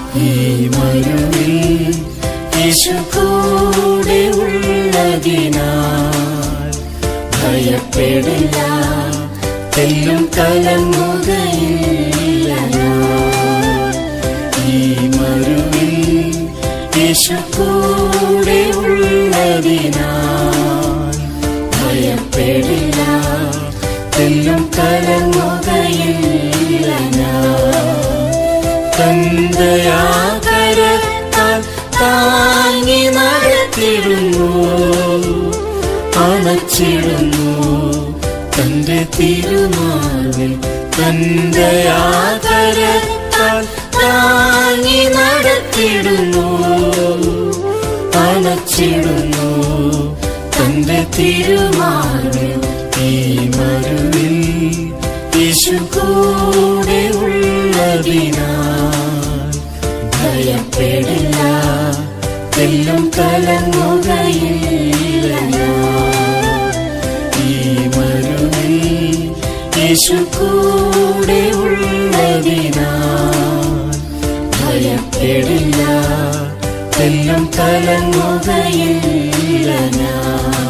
ഈ മരുവിൽ യേശു കൂടെ ഉള്ളതിനാൽ ഭയപ്പെടില്ല തെല്ലും കലങ്ങുകയില്ല ഞാൻ. ഈ മരുവിൽ യേശു കൂടെ ഉള്ളതിനാൽ ഭയപ്പെടില്ല തെല്ലും കലങ്ങുകയില്ല ഞാൻ തന്തയാകരത്താൽ താങ്ങി നടത്തിടുന്നു അണച്ചിടുന്നു തന്റെ തിരുമാർവിൽ തന്തയാകരത്താൽ താങ്ങി നടത്തിടുന്നു അണച്ചിടുന്നു തന്റെ തിരുമാർവിൽ ഈ മരുവിൽ യേശു കൂടെ ഉള്ളതിനാൽ ഭയപ്പെടില്ല തെല്ലും കലങ്ങുകയില്ല ഞാൻ. ഈ മരുവിൽ യേശു കൂടെ ഉള്ളതിനാൽ ഭയപ്പെടില്ല തെല്ലും കലങ്ങുകയില്ല ഞാൻ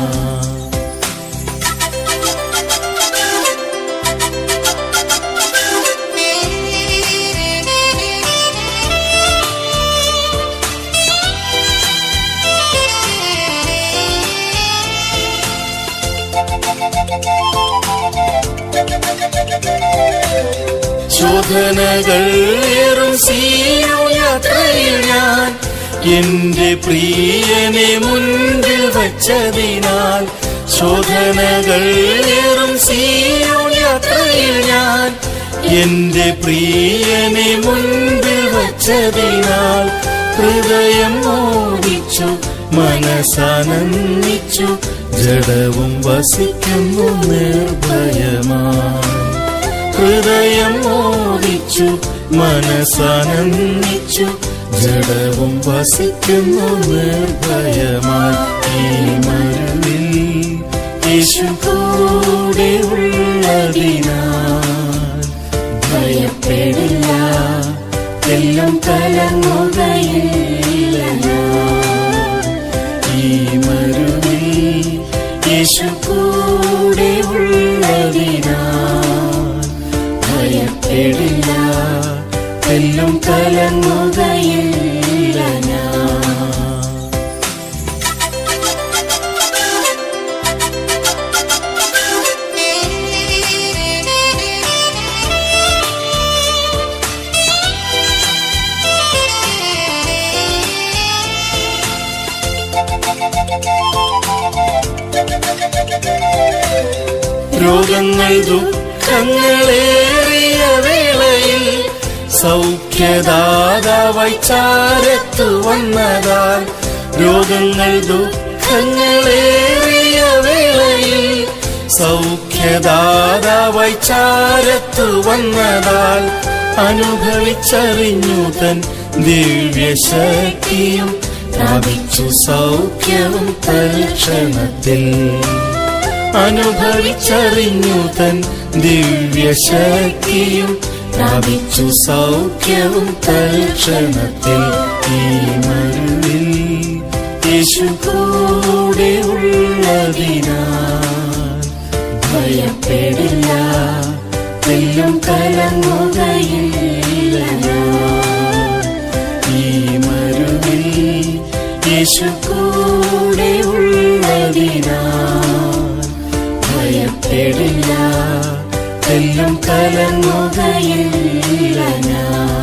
ശോധനകൾ ഏറും സീനോ യാത്രയിൽ ഞാൻ എന്റെ പ്രിയനെ മുൻപിൽ വച്ചതിനാൽ ശോധനകൾ ഏറും സീനോ യാത്രയിൽ ഞാൻ എന്റെ പ്രിയനെ മുൻപിൽ വച്ചതിനാൽ ഹൃദയം മോദിച്ചു മനസ്സാനന്ദിച്ചു ജഡവും വസിക്കുന്നു നിർഭയമായി ഹൃദയം മോദിച്ചു മനസ്സാനന്ദിച്ചു ജഡവും വസിക്കുന്നു നിർഭയമായി ഈ മരുവിൽ യേശു കൂടെ ഉള്ളതിനാൽ ഭയപ്പെടില്ല എല്ലാം കലങ്ങുകയില്ല ഞാൻ. ഈ മരുവിൽ യേശു കൂടെ ഉള്ളതിനാൽ ഭയപ്പെടില്ല എല്ലാം കലങ്ങുകയില്ല ഞാൻ രോഗങ്ങൾ ദുഃഖങ്ങളേറിയ വേളയിൽ സൗഖ്യദാതാവായി ചാരത്തു വന്നതാൽ രോഗങ്ങൾ ദുഃഖങ്ങളേറിയ വേളയിൽ സൗഖ്യദാതാവായി ചാരത്തു വന്നതാൽ അനുഭവിച്ചറിഞ്ഞു തൻ ദിവ്യശക്തിയും പ്രാപിച്ചു സൗഖ്യവും തൽക്ഷണത്തിൽ അനുഭവിച്ചറിഞ്ഞു തൻ ദിവ്യശക്തിയും പ്രാപിച്ചു സൗഖ്യവും തൽക്ഷണത്തിൽ ഈ മരുവിൽ യേശു കൂടെ ഉള്ളതിനാൽ ഭയപ്പെടില്ല തെല്ലും കലങ്ങുകയില്ല ഞാൻ. ഈ മരുവിൽ യേശു കൂടെ ഉള്ളതിനാൽ ഭയപ്പെടില്ല തെല്ലും കലങ്ങുകയില്ല ഞാൻ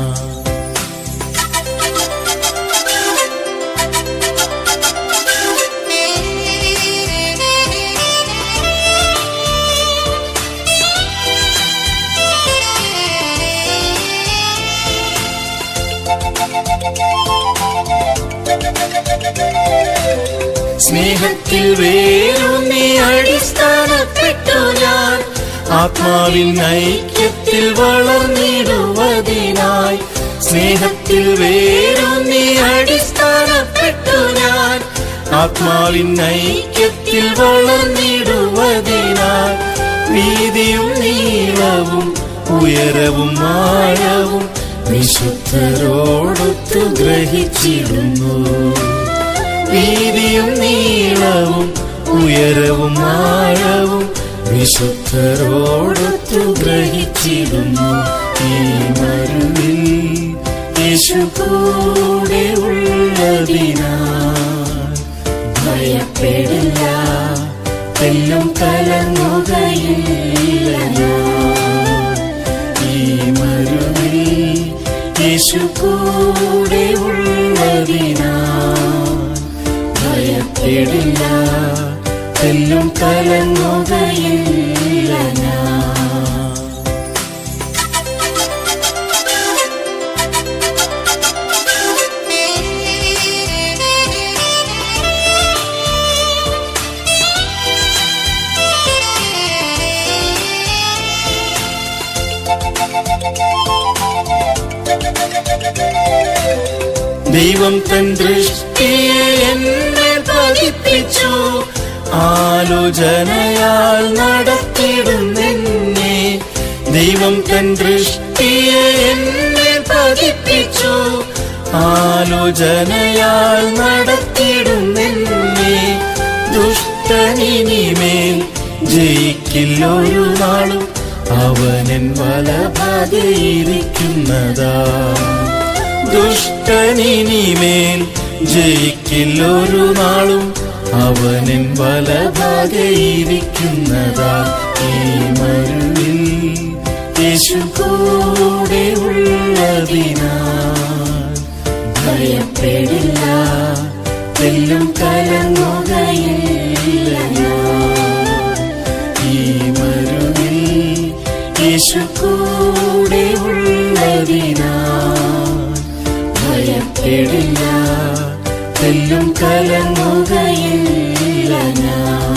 സ്നേഹത്തിൽ വേരൂന്നി അടിസ്ഥാനപ്പെട്ടു ഞാൻ ആത്മാവിൻ ഐക്യത്തിൽ വളർന്നിടുവതിനായി സ്നേഹത്തിൽ വേരൂന്നി അടിസ്ഥാനപ്പെട്ടു ഞാൻ ആത്മാവിൻ ഐക്യത്തിൽ വളർന്നിടുവതിനായി വീതിയും നീളവും ഉയരവും ആഴവും വിശുദ്ധരോടൊത്തു ഗ്രഹിച്ചിടുന്നു വീതിയും നീളവും ഉയരവും ആഴവും വിശുദ്ധരോടൊത്തു ഗ്രഹിച്ചിടുന്നു ഈ മരുവിൽ യേശു കൂടെ ഉള്ളതിനാൽ ഭയപ്പെടില്ല തെല്ലും കലങ്ങുകയില്ല ഞാൻ. ഈ മരുവിൽ യേശു കൂടെ ഉള്ളതിനാൽ ഭയപ്പെടില്ല തെല്ലും കലങ്ങുകയില്ല ഞാൻ ദൈവം തൻ ദൃഷ്ടിയെ എന്മേൽ പതിപ്പിച്ചു ആലോചനയാൽ നടത്തിടുന്നെന്നെ ദൈവം തൻ ദൃഷ്ടിയെ എന്മേൽ പതിപ്പിച്ചു ആലോചനയാൽ നടത്തിടുന്നെന്നെ ദുഷ്ടനിനിമേൽ ജയിക്കില്ലൊരു നാളും അവനൻ വലഭാഗയിരിക്കുന്നതാ ദുഷ്ടനിനിമേൽ ജയിക്കില്ലൊരു നാളും അവനിൻ വലഭാഗയിരിക്കുന്നതാ ഈ മരുവിൽ യേശു കൂടെ ഉള്ളതിനാൽ ഭയപ്പെടില്ല തെല്ലും കലങ്ങുകയില്ല ഞാൻ. ഈ മരുവിൽ യേശു കൂടെ ഉള്ളതിനാൽ ഭയപ്പെടില്ല തെല്ലും കലങ്ങുകയില്ല ഞാൻ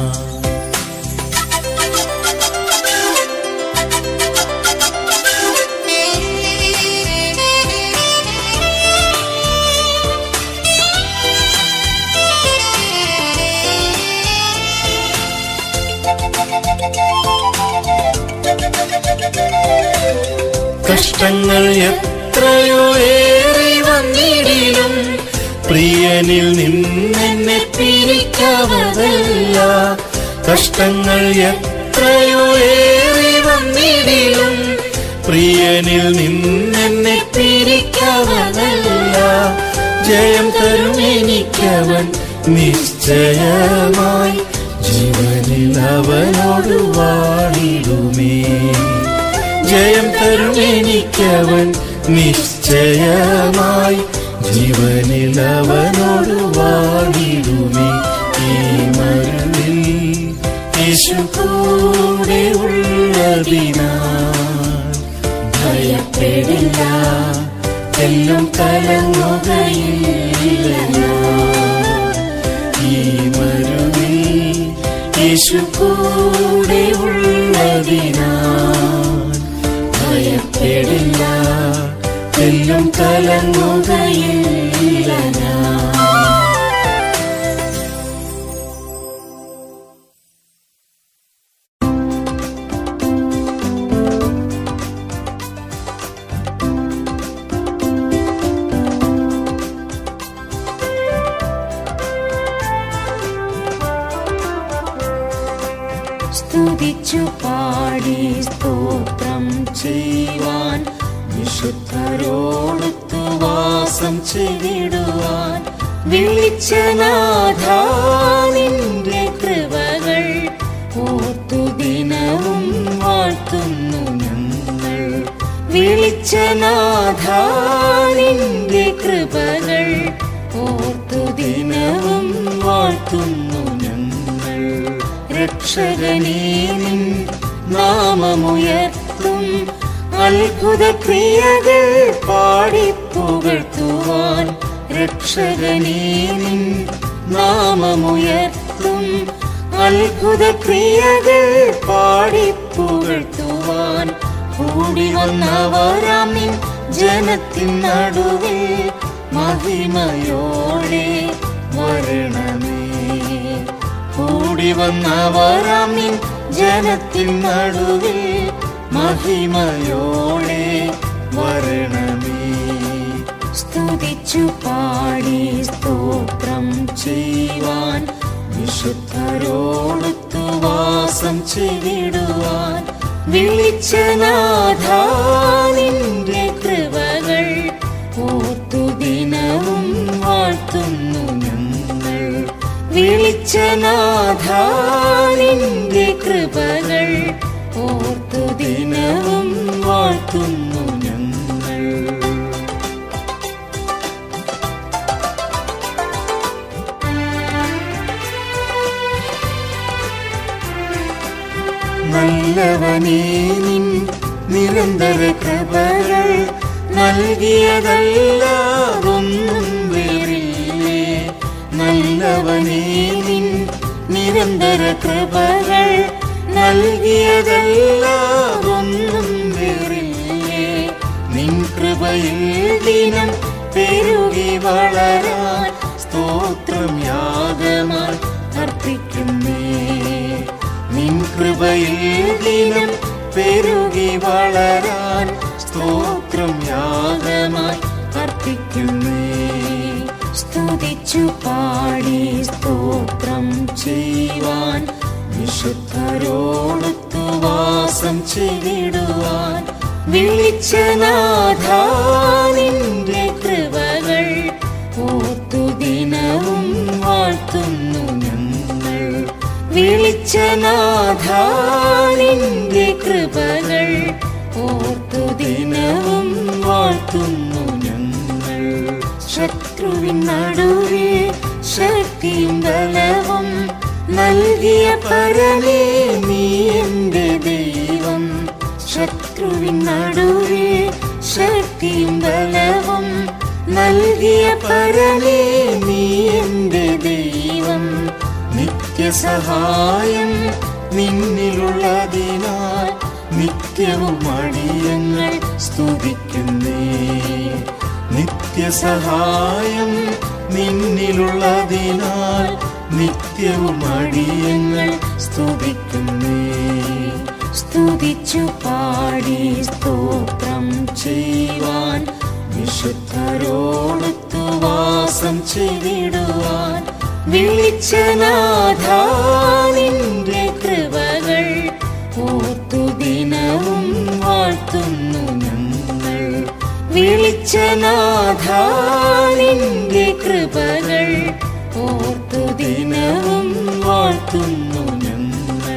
കഷ്ടങ്ങൾ എത്രയോ ഏറി വന്നിടിലും പ്രിയനിൽ നിന്നെന്നെ പിരിക്കാവതല്ല കഷ്ടങ്ങൾ എത്രയോ ഏറി വന്നിടിലും പ്രിയനിൽ നിന്നെന്നെ പിരിക്കാവതല്ല ജയം തരും എനിക്കവൻ നിശ്ചയമായി ജീവനിൽ അവനോട് വാണിടുമേ ജയം തരും എനിക്കവൻ നിശ്ചയമായി ജീവനിൽ അവനോട് വാടിടുമേ ഈ മരുവിൽ യേശു കൂടെ ഉള്ളതിനാൽ ഭയപ്പെടില്ല എല്ലാം കലങ്ങുകയില്ല ഞാൻ. ഈ മരുവിൽ യേശു കൂടെ ഉള്ളതിനാൽ ഭയപ്പെടില്ല എല്ലാം കലങ്ങുകയില്ല ഞാൻ സ്തുതിച്ചു പാടി സ്തോത്രം ചെയ്യുവാൻ വിശുദ്ധരോടൊത്തു വാസം ചെയ്തിടുവാൻ വിളിച്ച നാഥാ നിന്റെ കൃപകൾ ഓർത്തു ദിനവും വാഴ്ത്തുന്നു ഞങ്ങൾ വിളിച്ച നാഥാ നിന്റെ കൃപകൾ ഓർത്തു ദിനവും വാഴ്ത്തുന്നു ഞങ്ങൾ രക്ഷകനേ നിൻ നാമമുയർത്തും അത്ഭുത ക്രിയകൾ പാടിപ്പുകഴ്ത്തുവാൻ രക്ഷകനേ നിൻ നാമമുയർത്തും അത്ഭുത ക്രിയകൾ പാടിപ്പുകഴ്ത്തുവാൻ കൂടി വന്നവരാം നിൻ ജനത്തിൻ നടുവിൽ മഹിമയോടെ വരണമേ കൂടി വന്നവരാം നിൻ ജനത്തിൻ നടുവിൽ മഹിമയോടെ വരണമേ വരണമേ സ്തുതിച്ചു പാടി സ്തോത്രം ചെയ്യുവാൻ വിശുദ്ധരോടൊത്തു വാസം ചെയ്തിടുവാൻ വിളിച്ച നാഥാ നിന്റെ കൃപകൾ ഓർത്തു ദിനവും വാഴ്ത്തുന്നു ഞങ്ങൾ വിളിച്ച നാഥാ നിന്റെ കൃപകൾ ഓർത്തു ദിനവും വാഴ്ത്തുന്നു ഞങ്ങൾ നല്ലവനേ നിൻ നിരന്തര കൃപകൾ നൽകിയതല്ലാതൊന്നും വേറില്ലേ നല്ലവനേ നിൻ നിരന്തര കൃപകൾ നൽകിയതല്ലാതൊന്നും വേറില്ലേ നിൻ കൃപയിൽ ദിനം പെരുകി വളരാൻ സ്തോത്രം യാഗമായി അർപ്പിക്കുന്നേ നിൻ കൃപയിൽ ദിനം പെരുകി വളരാൻ സ്തോത്രം യാഗമായി അർപ്പിക്കുന്നേ സ്തുതിച്ചു പാടി സ്തോത്രം ചെയ്യുവാൻ വിശുദ്ധരോടൊത്തു വാസം ചെയ്തിടുവാൻ വിളിച്ച നാഥാ നിന്റെ കൃപകൾ ഓർത്തു ദിനവും വാഴ്ത്തുന്നു ഞങ്ങൾ വിളിച്ച നാഥാ നിന്റെ കൃപകൾ ഓർത്തു ദിനവും വാഴ്ത്തുന്നു ഞങ്ങൾ ശത്രുവിൻ നടുവിൽ ശക്തിയും ബലവും നൽകിയ പരമേ നീ എന്റെ ദൈവം ശത്രുവിൻ നടുവിൽ ശക്തിയും ബലവും നൽകിയ പരമേ നീ എന്റെ ദൈവം നിത്യസഹായം നിന്നിലുള്ളതിനാൽ നിത്യവും അടിയങ്ങൾ സ്തുതിക്കുന്നേ നിത്യസഹായം നിന്നിലുള്ളതിനാൽ നിത്യവും അടിയങ്ങൾ സ്തുതിക്കുന്നേ സ്തുതിച്ചു പാടി സ്തോത്രം ചെയ്യുവാൻ വിശുദ്ധരോടൊത്തു വാസം ചെയ്തിടുവാൻ വിളിച്ച നാഥാ നിന്റെ കൃപകൾ ഓർത്തു ദിനവും വാഴ്ത്തുന്നു ഞങ്ങൾ വിളിച്ച നാഥാ നിന്റെ കൃപകൾ ഓർത്തു ദിനവും വാഴ്ത്തുന്നു ഞങ്ങൾ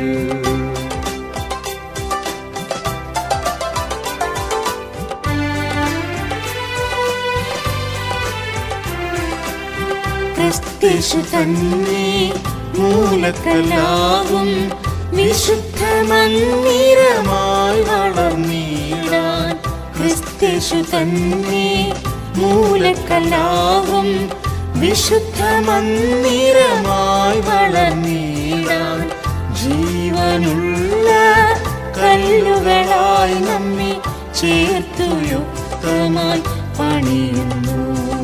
ക്രിസ്തേശു തന്നെ മൂലക്കലാകും വിശുദ്ധ മന്ദിരമായി വളർന്നിടാൻ ക്രിസ്തേശു തന്നെ മൂലക്കലാകും വിശുദ്ധ മന്ദിരമായി വളർന്നിടാൻ ജീവനുള്ള കല്ലുകളായി നമ്മെ ചേർത്തു യുക്തമായി പണിയുന്നു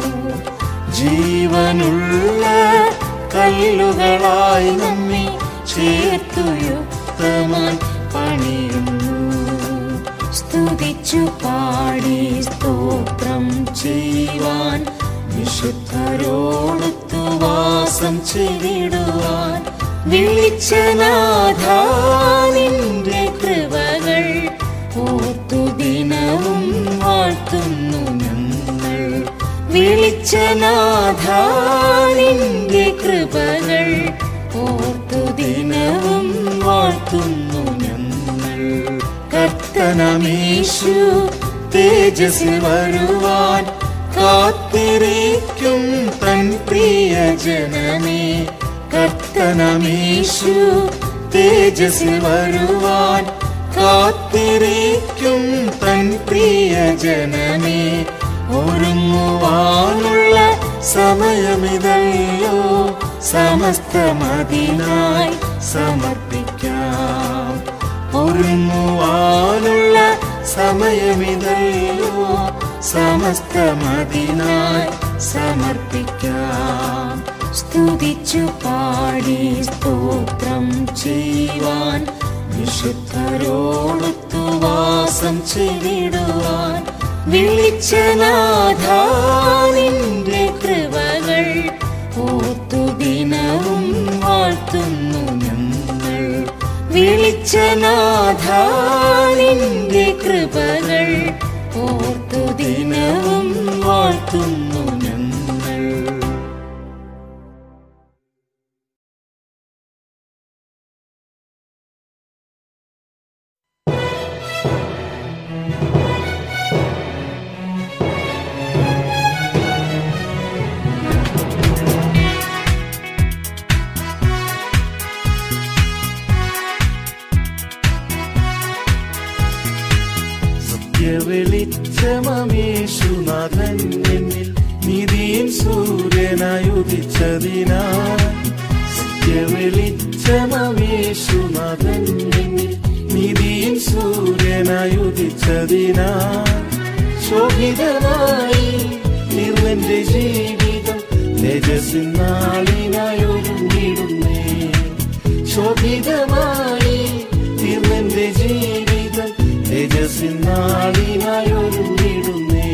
ജീവനുള്ള കല്ലുകളായി നമ്മെ ചേർത്തു യുക്തമായി പണിയുന്നു സ്തുതിച്ചു പാടി സ്തോത്രം ചെയ്യുവാൻ വിശുദ്ധരോടൊത്തു വാസം ചെയ്തിടുവാൻ വിളിച്ച നാഥാ നിന്റെ കൃപകൾ ഓർത്തു ദിനവും വാഴ്ത്തുന്നു ഞങ്ങൾ വിളിച്ച നാഥാ നിന്റെ കൃപകൾ ഓർത്തു ദിനവും വാഴ്ത്തുന്നു ഞങ്ങൾ കർത്തനമേശു തേജസ്സിൽ വരുവാൻ കാത്തിരിക്കും തൻ പ്രിയ ജനമേ കർത്തനമേശു തേജസ്സിൽ വരുവാൻ കാത്തിരിക്കും തൻ പ്രിയ ജനമേ ഒരുങ്ങുവാനുള്ള സമയമിതല്ലോ സമസ്തമതിനായി സമർപ്പിക്കാം ഒരുങ്ങുവാനുള്ള സമയമിതല്ലോ സമസ്തമതിനായി സമർപ്പിക്കാം സ്തുതിച്ചു പാടി സ്തോത്രം ചെയ്യുവാൻ വിശുദ്ധരോടൊത്തു വാസം ചെയ്തിടുവാൻ വിളിച്ചനാഥാനിന്റെ കൃപകൾ ഓർത്തു ദിനവും വാഴ്ത്തുന്നു ഞങ്ങൾ വിളിച്ചനാഥാനിന്റെ കൃപകൾ ഓർത്തു ദിനവും വാഴ്ത്തുന്നു ഞങ്ങൾ സത്യവെളിച്ചമേശുനാഥൻ എന്നിൽ നിധിയും സൂര്യനായി ഉദിച്ചതിനാൽ സത്യവെളിച്ചമേശുനാഥൻ എന്നിൽ നിധിയും സൂര്യനായി ഉദിച്ചതിനാൽ ശോഭിതമായി നിർവന്റെ ജീവിതം തേജസ്സിനാളിനായി ഒരുങ്ങിടുന്നേ ശോഭിതമായി തീർന്നെന്റെ ജീവിതം തേജസ്സിനാളിനായി ഒരുങ്ങിടുന്നേ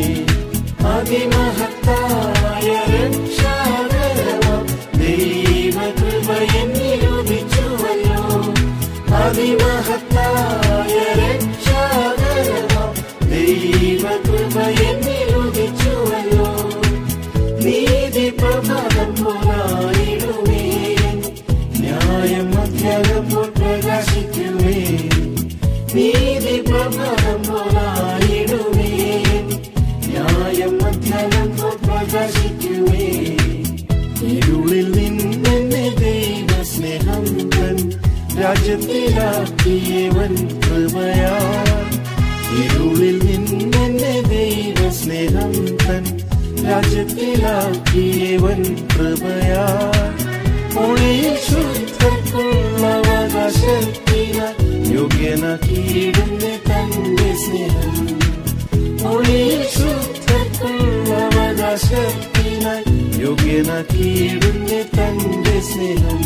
അതിമഹത്തായ രക്ഷാകരമാം ദൈവകൃപ എന്നിലുദിച്ചുവല്ലോ അതിമഹത്തായ രക്ഷാകരമാം ദൈവകൃപ എന്നിലുദിച്ചുവല്ലോ നീതി പ്രഭാതം പോലായിടുമേ ന്യായം മധ്യാകുമ്പോൾ പ്രകാശിക്കുമേ നീതി പ്രഭാതം പോലായിടുമേ ന്യായം മധ്യാകുമ്പോൾ പ്രകാശിക്കുമേ ഇരുളിൽ നിന്നെന്നെ ദൈവ സ്നേഹം തൻ രാജ്യത്തിലാക്കിയവൻ കൃപയാ ഇരുളിൽ നിന്നെന്നെ ദൈവ സ്നേഹം തൻ രാജ്യത്തിലാക്കിയവൻ കൃപയാ മൊഴിയിൽ ശുദ്ധർക്കുള്ള അവകാശത്തിന യോഗ്യനാക്കിയിടുന്ന തന്റെ സ്നേഹം മൊഴിയിൽ ശുദ്ധർക്കുള്ള അവകാശത്തിനായി യോഗ്യനാക്കിയിടുന്ന തന്റെ സ്നേഹം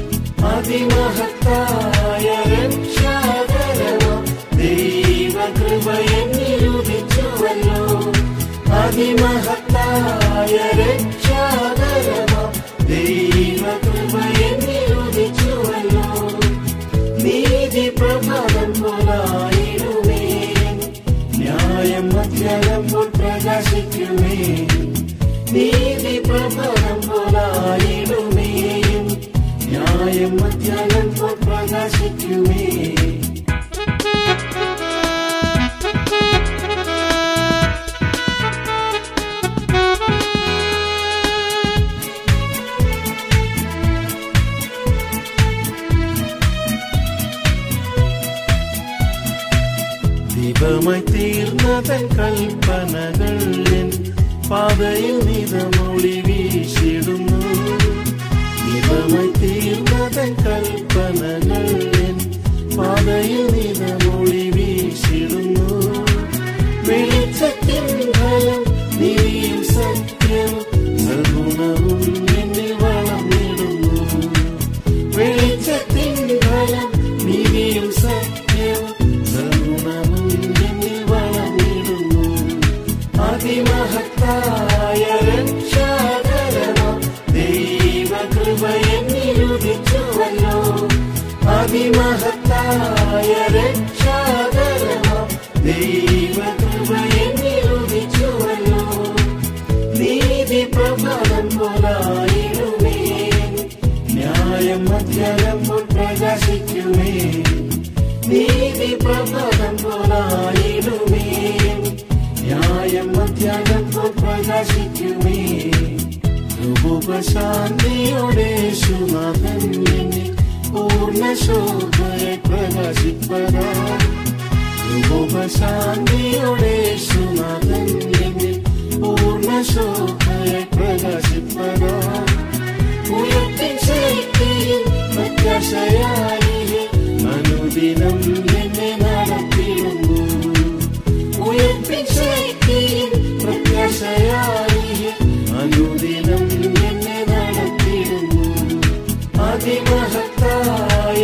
അതിമഹത്തായ രക്ഷാകരമോ ദൈവകൃപ എന്നിലുദിച്ചുവല്ലോ അതിമഹത്തായ രക്ഷാകരമോ ദൈവകൃപ എന്നിലുദിച്ചുവല്ലോ നീതി പ്രഭാതം പോലായിടുമേ ന്യായം മധ്യാകുമ്പോൾ പ്രകാശിക്കുമേ നീതി പ്രഭാതം പോലായിടുമേ ന്യായം മധ്യാകുമ്പോൾ പ്രകാശിക്കുമേ ദീപമായി തീർന്നതൻ കൽപ്പനകൾ എൻ പാതയിൽ നിതമൊളി വീശിടുന്നു ദീപമായി തീർന്നതൻ കൽപ്പനകൾ എൻ പാതയിൽ നിതമൊളി വീശിടുന്നു വെളിച്ചത്തിൻ ഫലം നീതിയും സത്യവും സൽഗുണവും എന്നിൽ വളർന്നിടുന്നു വെളിച്ചത്തിൻ ഫലം നീതിയും സത്യവും സൽഗുണവും എന്നിൽ വളർന്നിടുന്നു അതിമഹത്തായ രക്ഷാകരമോ ദൈവകൃപ എന്നിലുദിച്ചുവല്ലോ അതിമഹത്തായ രക്ഷാകരമോ ദൈവകൃപ എന്നിലുദിച്ചുവല്ലോ നീതി പ്രഭാതം പോലായിടുമേ ന്യായം മധ്യാകുമ്പോൾ പ്രകാശിക്കുമേ നീതി പ്രഭാതം പോലായിടുമേ ന്യായം മധ്യാകുമ്പോൾ പ്രകാശിക്കുമേ രൂപശാന്തിയോടെ സുനാഥൻ എന്നിൽ പൂർണ്ണ ശോഭയെ പ്രകാശിപ്പതാ രൂപശാന്തിയോടെ സുനാഥൻ എന്നിൽ പൂർണ്ണ ശോഭയെ പ്രകാശിപ്പതാ ഉയർത്തിൻ ശക്തിയിൽ പ്രത്യാശയായി അനുദിനം എന്നെ നടത്തിടുന്നു ഉയർത്തിൻ ശക്തിയിൽ പ്രത്യാശയായി അനുദിനം എന്നെ നടത്തിടുന്നു അതിമഹത്തായ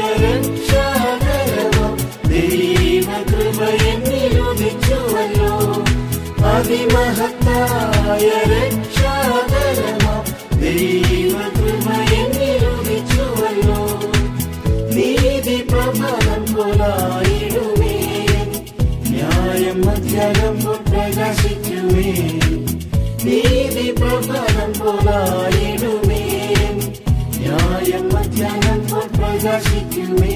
രക്ഷാകരമോ ദൈവകൃപ എന്നിലുദിച്ചുവല്ലോ അതിമഹത്തായ രക്ഷാകരമാം ദൈവകൃപയെന്നിരുവിച്ചുവല്ലോ നീതി പ്രഭാതം പോലായിടുമേ ന്യായം മധ്യാനം പ്രകാശിക്കുമേ നീതി പ്രഭാതം പോലായിടുമേ ന്യായം മധ്യാനം പ്രകാശിക്കുമേ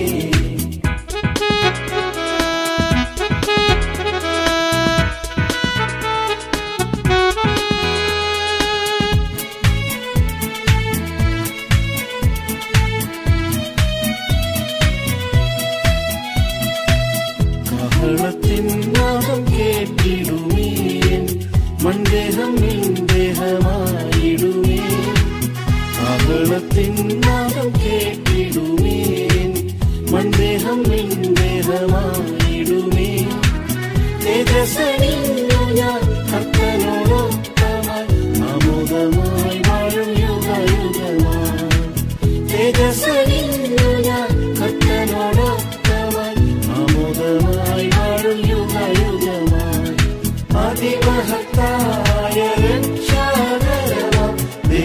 കാഹളത്തിൻ നാദം കേട്ടിടുമേ മൺദേഹം ദേഹമായിടുമേ കാഹളത്തിൻ നാദം കേട്ടിടുമേ മൺദേഹം ദേഹമായിടുമേ തേജസ്സണിഞ്ഞു ഞാൻ കർത്തനോടൊപ്പമായി ആമോദമായി വാഴും യുഗയുഗമായി തേജസ്സണിഞ്ഞു ഞാൻ കർത്തനോടൊപ്പമായി ആമോദമായി വാഴും യുഗയുഗമായി അതിമഹത്തായ രക്ഷാകരമാം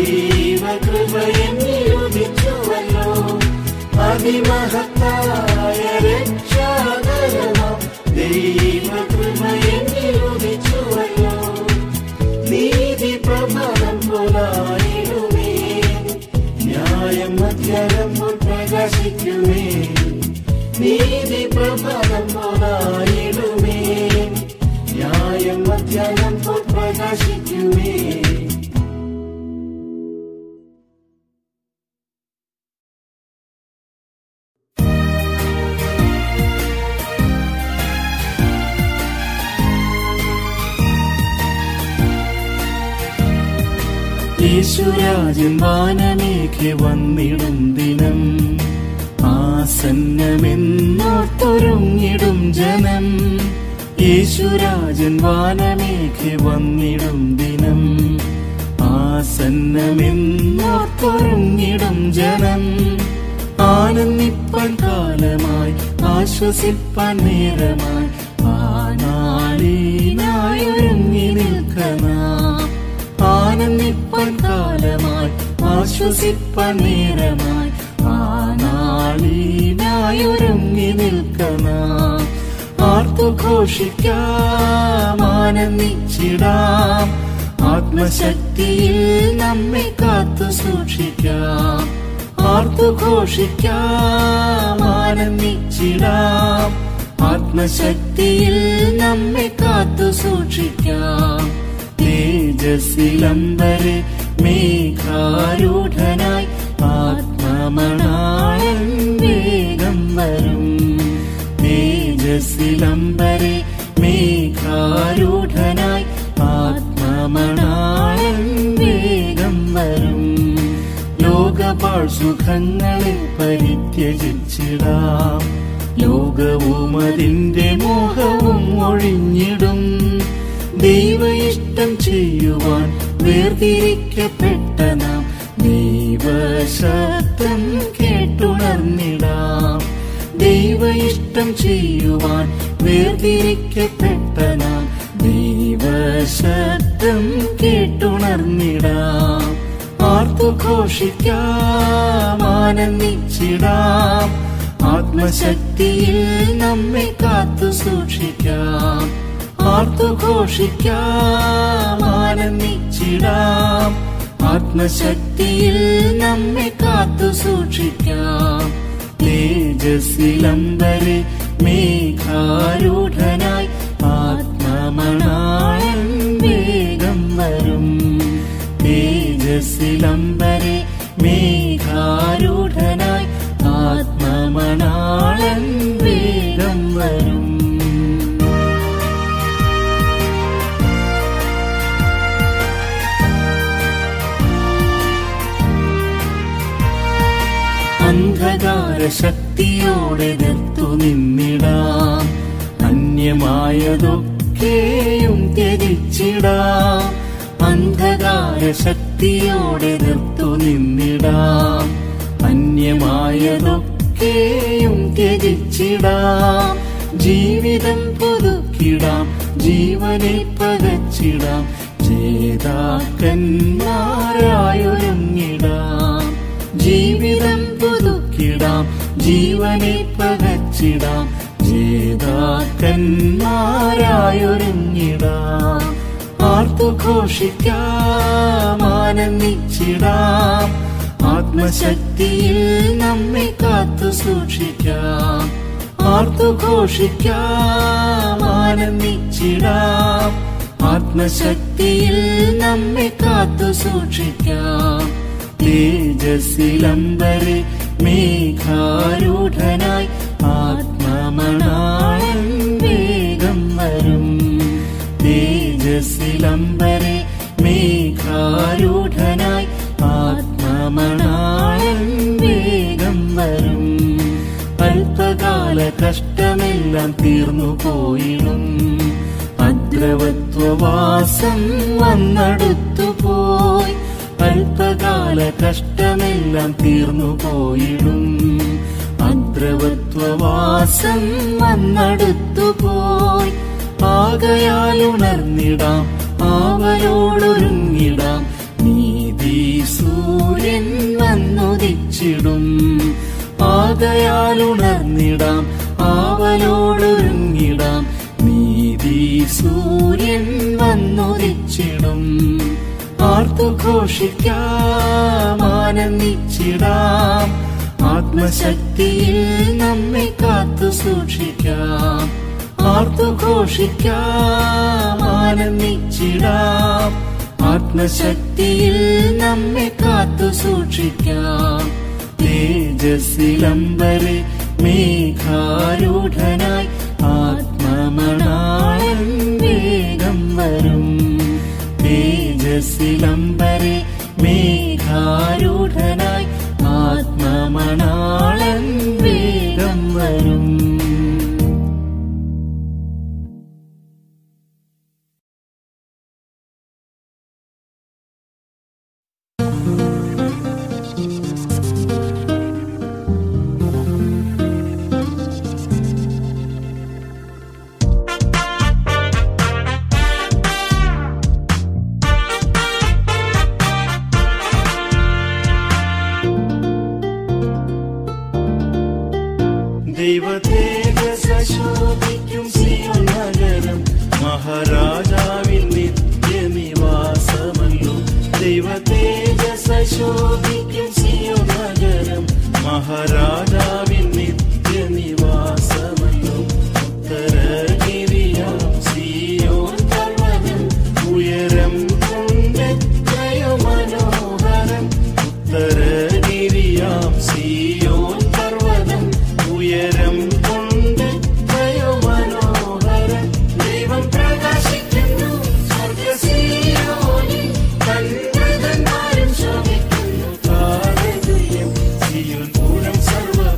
ദൈവകൃപയെന്നിരുദിച്ചുവല്ലോ അതിമഹത്തായ രക്ഷാകരമാം ദൈവകൃപയെന്നിരുദിച്ചുവല്ലോ നീതി പ്രഭാതം പോലായിടുമേ ന്യായം മധ്യാനം പോൽ പ്രകാശിക്കുമേ നീതി പ്രഭാതം പോലായിടുമേ ന്യായം മധ്യാനം പോൽ പ്രകാശിക്കുമേ യേശുരാജൻ വാനമേഘെ വന്നിടും ദിനം ആസന്നമെന്നോർത്തൊരുങ്ങിടും ജനം യേശുരാജൻ വാനമേഘെ വന്നിടും ദിനം ആസന്നമെന്നോർത്തൊരുങ്ങിടും ജനം ആനന്ദിപ്പാൻ കാലമായി ആശ്വസിപ്പാൻ നേരമായി ആ നാളിനായൊരുങ്ങി നിൽക്കണം ആനന്ദിപ്പാൻ കാലമായി ആശ്വസിപ്പാൻ നേരമായി ആ നാളിനായൊരുങ്ങി നിൽക്കണം ആർത്തു ഘോഷിക്കാം ആനന്ദിച്ചിടാം ആത്മശക്തിയിൽ നമ്മെ കാത്തു സൂക്ഷിക്കാം ആർത്തു ഘോഷിക്കാം ആനന്ദിച്ചിടാം ആത്മശക്തിയിൽ നമ്മെ കാത്തു സൂക്ഷിക്കാം തേജസ്സിലംബരെ മേഘാരൂഢനായി ആത്മമണാളൻ വേഗം വരും തേജസ്സിലംബരെ മേഘാരൂഢനായി ആത്മമണാളൻ വേഗം വരും ലോകപാൾ സുഖങ്ങളെ പരിത്യജിച്ചിടാം ലോകവും അതിന്റെ മോഹവും ഒഴിഞ്ഞിടും ദൈവ ഇഷ്ടം ചെയ്യുവാൻ വേർതിരിക്കപ്പെട്ട നാം ദൈവശബ്ദം കേട്ടുണർന്നിടാം ദൈവ ഇഷ്ടം ചെയ്യുവാൻ വേർതിരിക്കപ്പെട്ട നാം ദൈവശബ്ദം കേട്ടുണർന്നിടാം ആർത്തു ഘോഷിക്കാം ആനന്ദിച്ചിടാം ആത്മശക്തിയിൽ നമ്മെ കാത്തു സൂക്ഷിക്കാം ആർത്തു ഘോഷിക്കാം ആനന്ദിച്ചിടാം ആത്മശക്തിയിൽ നമ്മെ കാത്തു സൂക്ഷിക്കാം തേജസ്സിലംബരെ മേഘാരൂഢനായി ആത്മമണാളൻ വേഗം വരും തേജസ്സിലംബരെ മേഘാരൂഢനായി ആത്മമണാളൻ വേഗം വരും അന്ധകാര ശക്തിയോടെ എതിർത്തു നിന്നിടാം അന്യമായതൊക്കെയും ത്യജിച്ചിടാം അന്ധകാര ശക്തിയോടെ എതിർത്തു നിന്നിടാം അന്യമായതൊക്കെയും ത്യജിച്ചിടാം ജീവിതം പുതുക്കിടാം ജീവനെ പകച്ചിടാം ജേതാക്കന്മാരായൊരുങ്ങിടാം ജീവിതം പുതുക്കിടാം ജീവനെ പകച്ചിടാം ജേതാക്കന്മാരായൊരുങ്ങിടാം ആർത്തുഘോഷിക്കാം ആനന്ദിച്ചിടാം ആത്മശക്തിയിൽ നമ്മെ കാത്തു സൂക്ഷിക്കാം ആർത്തുഘോഷിക്കാം ആനന്ദിച്ചിടാം ആത്മശക്തിയിൽ നമ്മെ കാത്തു സൂക്ഷിക്കാം തേജസ്സിലംബരെ മേഘാരൂഢനായി ആത്മമണാളൻ വേഗം വരും തേജസ്സിലംബരെ മേഘാരൂഢനായി ആത്മമണാളൻ വേഗം വരും അല്പകാല കഷ്ടമെല്ലാം തീർന്നു പോയിടും അദ്രവത്വവാസം വന്നടുത്തു പോയി അല്പകാല കഷ്ടമെല്ലാം തീർന്നു പോയിടും അദ്രവത്വവാസം വന്നടുത്തു പോയി ആകയാൽ ഉണർന്നിടാം ആവലോടൊരുങ്ങിടാം നീതി സൂര്യൻ വന്നുദിച്ചിടും ആകയാൽ ഉണർന്നിടാം ആവലോടൊരുങ്ങിടാം നീതി സൂര്യൻ വന്നുദിച്ചിടും ആർത്തുഘോഷിക്കാം ആനന്ദിച്ചിടാം ആത്മശക്തിയിൽ നമ്മെ കാത്തു സൂക്ഷിക്കാം ആർത്തുഘോഷിക്കാം ആനന്ദിച്ചിടാം ആത്മശക്തിയിൽ നമ്മെ കാത്തു സൂക്ഷിക്കാം തേജസ്സിലംബരെ മേഘാരൂഢനായി ആത്മമണാളൻ വേഗം വരും തേജസ്സിലംബരെ മേഘാരൂഢനായി ആത്മമണാളൻ വേഗം വരും ദൈവതേജസോഭിക്കും സിയോൻ നഗരം മഹാരാജാവിൻ നിത്യനിവാസമല്ലോ ദൈവതേജസോഭിക്കും സിയോൻ നഗരം മഹാരാജാവിൻ നിത്യനിവാസമല്ലോ ഉത്തരഗിരിയാം സിയോൻ പർവ്വതം ഉയരം കൊണ്ടെത്രയോ മനോഹരം ഉത്തരഗിരിയാം സിയോൻ പർവ്വതം ഉയരം കൊണ്ടെത്രയോ മനോഹരം ദൈവം പ്രകാശിക്കുന്നു സ്വർഗ്ഗസിയോനിൽ കണ്ടതന്മാരും ശോഭിക്കുന്നു താരതയം സിയോൻ പൂരം സർവ്വ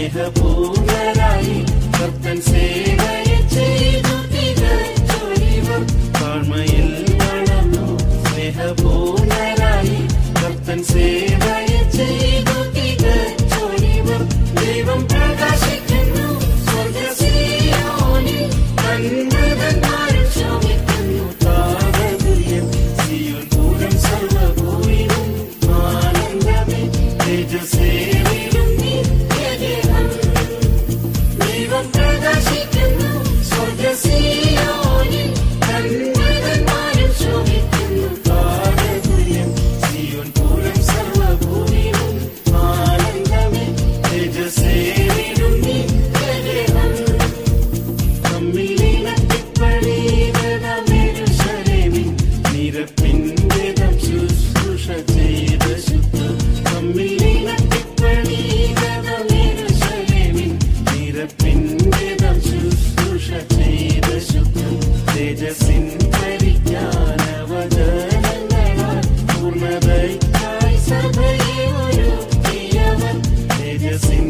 സ്നേഹപൂർണരായി കർത്തൻ സേവയെ ചെയ്തു തികച്ചൊരിവർ താഴ്മയിൽ വളർന്നു സ്നേഹപൂർണരായി കർത്തൻ സേവയെ ചെയ്തു തികച്ചൊരിവർ ദൈവം പ്രകാശിക്കുന്നു സ്വർഗസിയോനിൽ കണ്ണുതന്മാരും ശോഭിക്കുന്നു താരതുല്യം സിയോൻ പൂരം സർവഭൂമിയും ആനന്ദമേ തേജസ്സേറിടും നിത്യഗേഹം ദൈവം പ്രകാശിക്കുന്നു സ്വർഗസിയോനിൽ കണ്ണുതന്മാരും ശോഭിക്കുന്നു താരതുല്യം സിയോൻ പൂരം സർവഭൂമിയും ആനന്ദമേ തേജസ്സേറിടും നിത്യഗേഹം തമ്മിലിനത്തിപ്പണിതമെരുശലേമിൻ നിരപ്പിൻവേദം ശുശ്രൂഷ ചെയ്ത ശുദ്ധ തമ്മിലിനത്തിപ്പണിതമെരുശലേമിൻ നിരപ്പിൻവേദം ശുശ്രൂഷ ചെയ്ത ശുദ്ധ തേജസ്സിൻ പരിജ്ഞാനവചനങ്ങളാൽ പൂർണ്ണതയ്ക്കായി സഭയെ ഒരുക്കിയവൻ തേജസ്സിൻ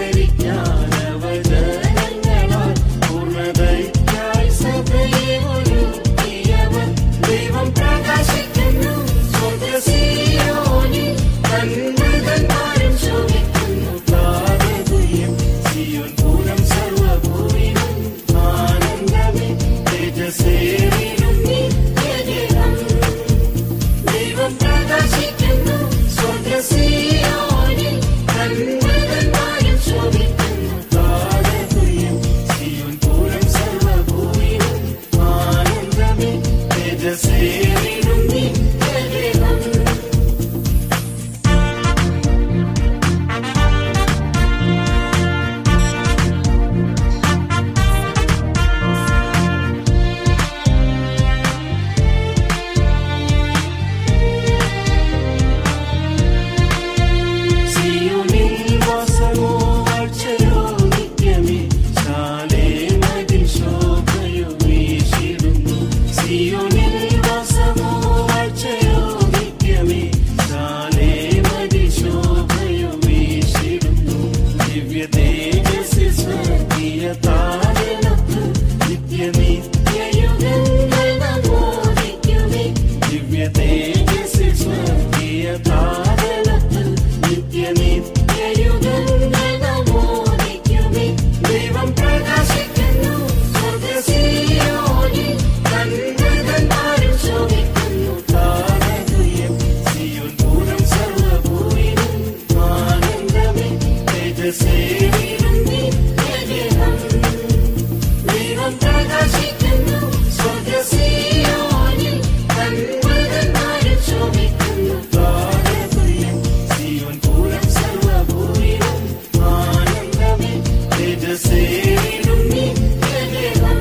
പരിജ്ഞാനവചനങ്ങളാൽ പൂർണ്ണതയ്ക്കായി സഭയെ ഒരുക്കിയവൻ ദൈവം പ്രകാശിക്കുന്നു സ്വർഗസിയോനിൽ കണ്ണുതന്മാരും ശോഭിക്കുന്നു താരതുല്യം സിയോൻ പൂരം സർവഭൂമിയും ആനന്ദമേ തേജസ്സേറിടും നിത്യഗേഹം ദൈവം പ്രകാശിക്കുന്നു സ്വർഗസിയോനിൽ കണ്ണുതന്മാരും ശോഭിക്കുന്നു താരതുല്യം സിയോൻ പൂരം സർവഭൂമിയും ആനന്ദമേ തേജസ്സേറിടും നിത്യഗേഹം സിയോനിൽ വാസമോ വാഴ്ചയോ നിത്യമേ ശാലേമതിൽ ശോഭയോ വീശിടുന്നു സിയോനിൽ വാസമോ വാഴ്ചയോ നിത്യമേ ശാലേമതിൽ ശോഭയോ വീശിടുന്നു ദിവ്യ തേജസ്സിൽ സ്വർഗീയ താരനത്ത് നിത്യ നിത്യയുഗങ്ങൾ നമോദിക്കുമേ ദിവ്യ തേജസ്സിൽ സ്വർഗീയ താരനത്ത് നിത്യ നിത്യയുഗങ്ങൾ നമോദിക്കുമേ ദൈവം പ്രകാശിക്കുന്നു സ്വർഗസിയോനിൽ കണ്ണുതന്മാരും ശോഭിക്കുന്നു താരതുല്യം സിയോൻ പൂരം സർവഭൂമിയും ആനന്ദമേ തേജസ്സേറിടും നിത്യഗേഹം ദൈവം പ്രകാശിക്കുന്നു സ്വർഗസിയോനിൽ കണ്ണുതന്മാരും ശോഭിക്കുന്നു താരതുല്യം സിയോൻ പൂരം സർവഭൂമിയും ആനന്ദമേ തേജസ്സേറിടും നിത്യഗേഹം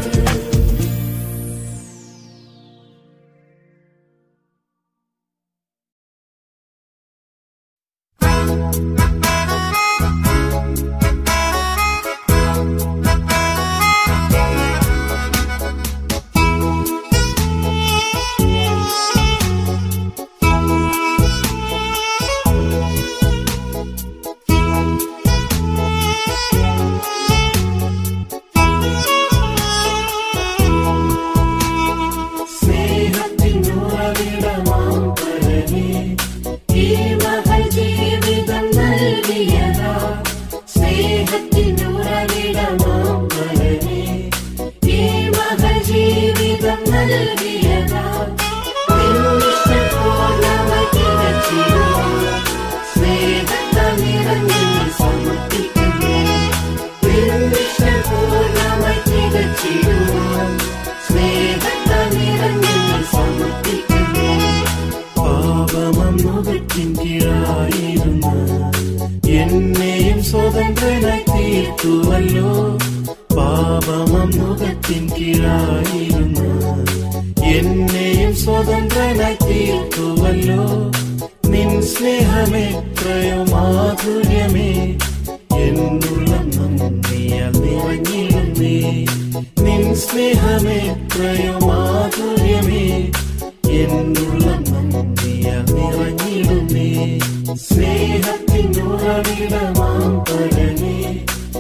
സ്നേഹത്തിൻ ഉറവിടമാം പരമേ, ഈ മഹൽ ജീവിതം നൽകിയതാ. സ്നേഹത്തിൻ ഉറവിടമാം പരമേ, ഈ മഹൽ ജീവിതം നൽകിയതാ. നിന്നിഷ്ടം പൂർണ്ണമായി തികച്ചിടുവാൻ സ്നേഹത്താൽ നിറഞ്ഞു നീ സമർപ്പിക്കുന്നു. നിന്നിഷ്ടം പൂർണ്ണമായി തികച്ചിടുവാൻ സ്നേഹത്താൽ നിറഞ്ഞു നീ സമർപ്പിക്കുന്നു. പാപമമുഖത്തിൻ കീഴായിരുന്നു എന്നെയും സ്വതന്ത്രനായി തീർത്തുവല്ലോ പാപമമുഖത്തിൻ കീഴായിരുന്നു എന്നെയും സ്വതന്ത്രനായി തീർത്തുവല്ലോ നിൻ സ്നേഹമെത്രയോ മാധുര്യമേ എന്നുള്ള നന്ദിയാൽ നിറഞ്ഞിടുന്നേ നിൻ സ്നേഹമെത്രയോ മാധുര്യമേ എന്നുള്ള നന്ദിയാൽ നിറഞ്ഞിടുന്നേ സ്നേഹത്തിൻ ഉറവിടമാം പരനേ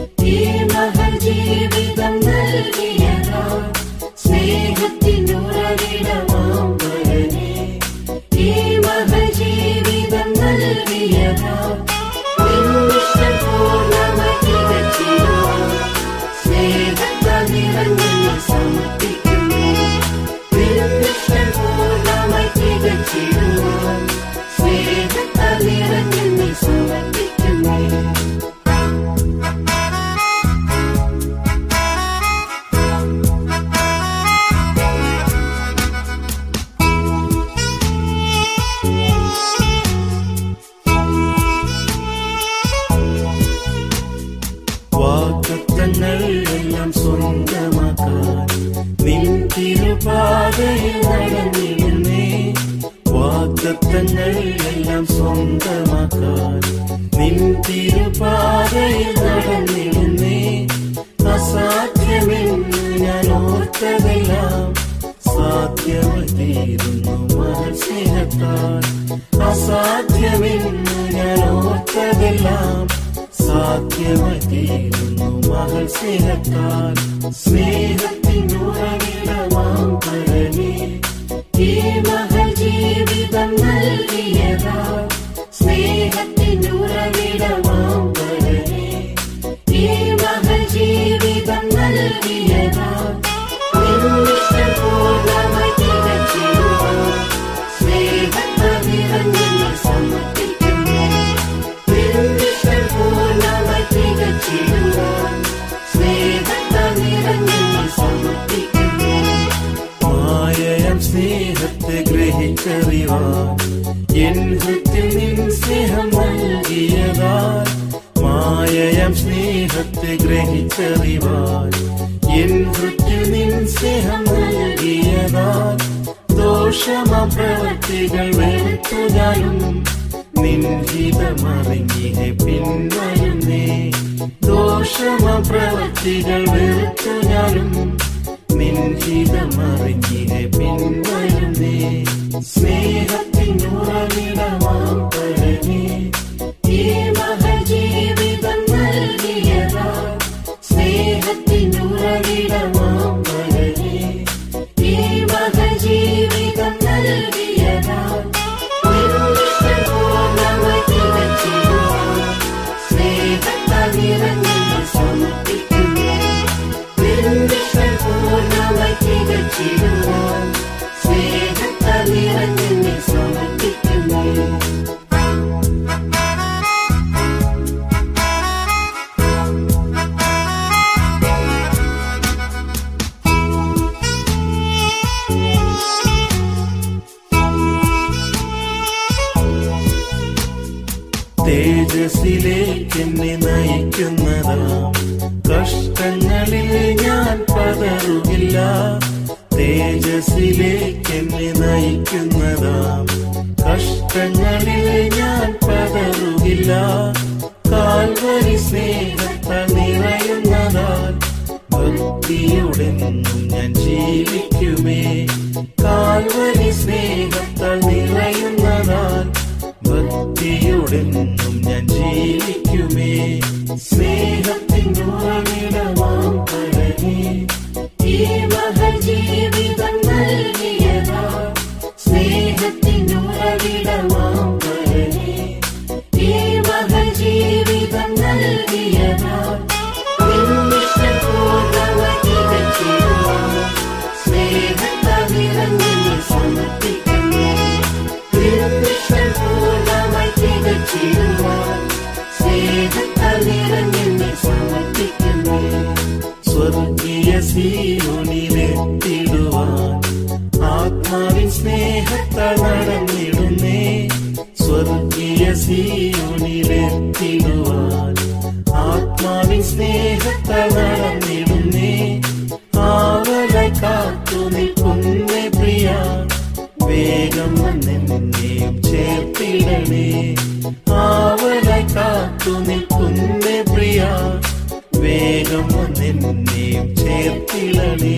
വാക്കത്തങ്ങൾ എല്ലാം സ്വന്തമാക്കാൻ നിൻ തിരുപാതയിൽ നടന്നിടുന്നേ വാക്കത്തങ്ങൾ എല്ലാം സ്വന്തമാക്കാൻ നിൻ തിരുപാതയിൽ നടന്നിടുന്നേ അസാധ്യമെന്ന് ഞാൻ ഓർത്തതെല്ലാം സാധ്യമായി തീരുന്നു മഹസ്നേഹത്താൽ അസാധ്യമെന്ന് ഞാൻ ഓർത്തതെല്ലാം സാധ്യമായി തീരുന്നു മകൾ സ്നേഹത്താൽ സ്നേഹത്തിനുറവിടമാം പരമേ ഈ മകൾ ജീവിതം നൽകിയതാ സ്നേഹത്തിനുറവിടമാം പരമേ ഈ മകൾ ജീവിതം നൽകിയതാ നിന്നിഷ്ടം പൂർണ്ണമായി തികച്ചിടുവാൻ സ്നേഹത്താൽ നിറഞ്ഞെന്നെ സമർപ്പിക്കുന്നു നിന്നിഷ്ടം പൂർണ്ണമായി തികച്ചിടുവാൻ സ്നേഹത്താൽ നിറഞ്ഞെന്നെ സമർപ്പിക്കുന്നു മായയം സ്നേഹത്തെ ഗ്രഹിച്ചറിവാൻ എൻ ഹൃത്തിൽ നിൻ സ്നേഹം നൽകിയതാൽ മായയം സ്നേഹത്തെ ഗ്രഹിച്ചറിവാൻ എൻ ഹൃത്തിൽ നിൻ സ്നേഹം നൽകിയതാൽ ദോഷമ പ്രവർത്തികൾ വെറുത്തു ഞാനും നിൻഹിതമറിഞ്ഞിനെ പിൻവരുന്നേ ദോഷമ പ്രവർത്തികൾ വെറുത്തു ഞാനും നിൻഹിതമറിഞ്ഞിനെ പിൻവരുന്നേ സ്നേഹത്തിനുറവിടമാം പരമേ ഈ മഹൽ ജീവിതം നൽകിയതാ സ്നേഹത്തിനുറവിടമാം പരമേ ഈ മഹൽ ജീവിതം നൽകിയതാ നിന്നിഷ്ടം പൂർണ്ണമായി തികച്ചിടുവാൻ സ്നേഹത്താൽ നിറഞ്ഞെന്നെ സമർപ്പിക്കുന്നു നിന്നിഷ്ടം പൂർണ്ണമായി തികച്ചിടുവാൻ സ്നേഹത്താൽ നിറഞ്ഞെന്നെ സമർപ്പിക്കുന്നു തേജസ്സിലേക്ക് എന്നെ നയിക്കുന്നതാം കഷ്ടങ്ങളിൽ ഞാൻ പതറുകില്ല തേജസ്സിലേക്ക് എന്നെ നയിക്കുന്നതാം കഷ്ടങ്ങളിൽ ഞാൻ പതറുകില്ല കാൽവരി സ്നേഹത്താൽ നിറയുന്നതാൽ ഭക്തിയുടെ നിന്നും ഞാൻ ജീവിക്കുമേ കാൽവരി സ്നേഹത്താൽ നിറയുന്നതാൽ ഭക്തിയുടെ നിന്നും ഞാൻ ജീവിക്കുമേ സ്നേഹത്തിനുറവിടമാം പരമേ ഈ മഹൽ ജീവിതം നൽകിയതാ സ്നേഹത്തിനുറവിടമാം പരമേ ഈ മഹൽ ജീവിതം നൽകിയതാ നിന്നിഷ്ടം പൂർണ്ണമായി തികച്ചിടുവാൻ സ്നേഹത്താൽ നിറഞ്ഞെന്നെ സമർപ്പിക്കുന്നു നിന്നിഷ്ടം പൂർണ്ണമായി തികച്ചിടുവാൻ സ്നേഹത്താൽ നിറഞ്ഞെന്നെ സമർപ്പിക്കുന്നു സ്വർഗീയ സീയോനിലെത്തിടുവാൻ ആത്മാവിൻ സ്നേഹത്താൽ നടന്നിടുന്നേ സ്വർഗീയ സീയോനിലെത്തിടുവാൻ ആത്മാവിൻ സ്നേഹത്താൽ നടന്നിടുന്നേ ആവലായി കാത്തു നിൽക്കുന്നേ പ്രിയ വേഗം വന്നെന്നെയും ചേർത്തിടണേ ആവലായി കാത്തു നിൽക്കുന്നേ പ്രിയ വേഗം വന്നെന്നെയും ചേർത്തിടണേ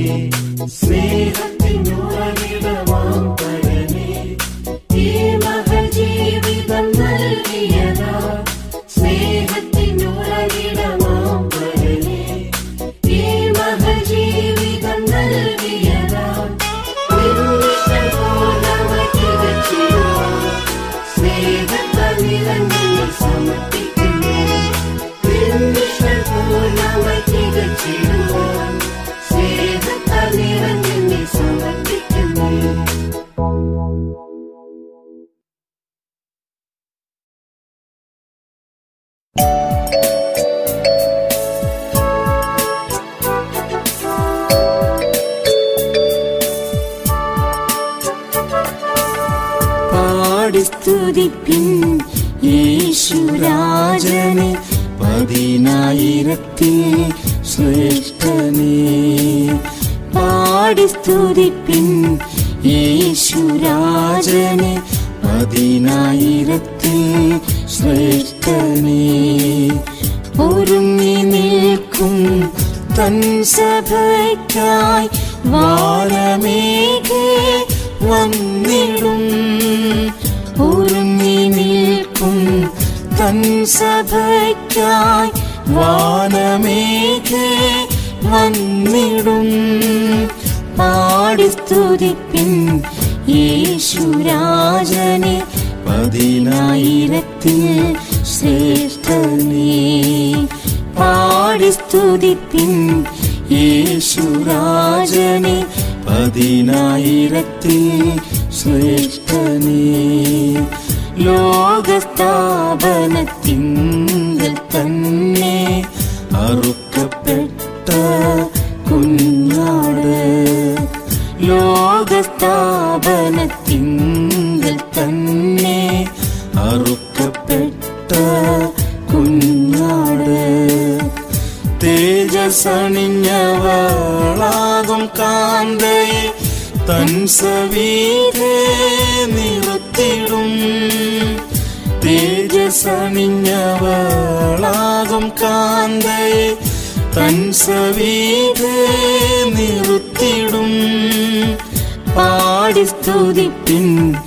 സ്നേഹത്തിനുറവിടമാം പരമേ ഈ മഹൽ ജീവിതം നൽകിയതാ സ്നേഹത്തിനുറവിടമാം പരമേ ഈ മഹൽ ജീവിതം നൽകിയതാ നിന്നിഷ്ടം പൂർണ്ണമായി തികച്ചിടുവാൻ സ്നേഹത്താൽ നിറഞ്ഞെന്നെ സമർപ്പിക്കുന്നു നിന്നിഷ്ടം പൂർണ്ണമായി തികച്ചിടുവാൻ സ്നേഹത്താൽ നിറഞ്ഞെന്നെ സമർപ്പിക്കുന്നു പാടി സ്തുതിപ്പിൻ യേശുരാജനെ പതിനായിരങ്ങൾ പതിനായിരത്തിൽ ശ്രേഷ്ഠനേ പാടി സ്തുതിപ്പിൻ യേശുരാജനെ പതിനായിരത്തിൽ ശ്രേഷ്ഠനേ ഒരുങ്ങി നിൽക്കും തൻ സഭയ്ക്കായി വാനമേഘേ വന്നിടും ഒരുങ്ങി നിൽക്കും തൻ സഭയ്ക്കായി വാനമേഘേ വന്നിടും പാടി സ്തുതിപ്പിൻ യേശുരാജനെ പതിനായിരത്തിൽ ശ്രേഷ്ഠനേ പാടി സ്തുതിപ്പിൻ യേശുരാജനെ പതിനായിരത്തിൽ ശ്രേഷ്ഠനേ ലോകസ്ഥാപനത്തിങ്കൽ തന്നെ അറുക്കപ്പെട്ട കുഞ്ഞാട് ലോകസ്ഥാപനത്തിങ്കൽ തന്നെ അറുക്കപ്പെട്ട കുഞ്ഞാട് തേജസണിഞ്ഞവളാകും കാന്തയെ തൻ സവീതേ നിറുത്തിടും തേജസണിഞ്ഞവളാകും കാന്തയെ തൻ സവീതേ നിറുത്തിടും പാടി സ്തുതിപ്പിൻ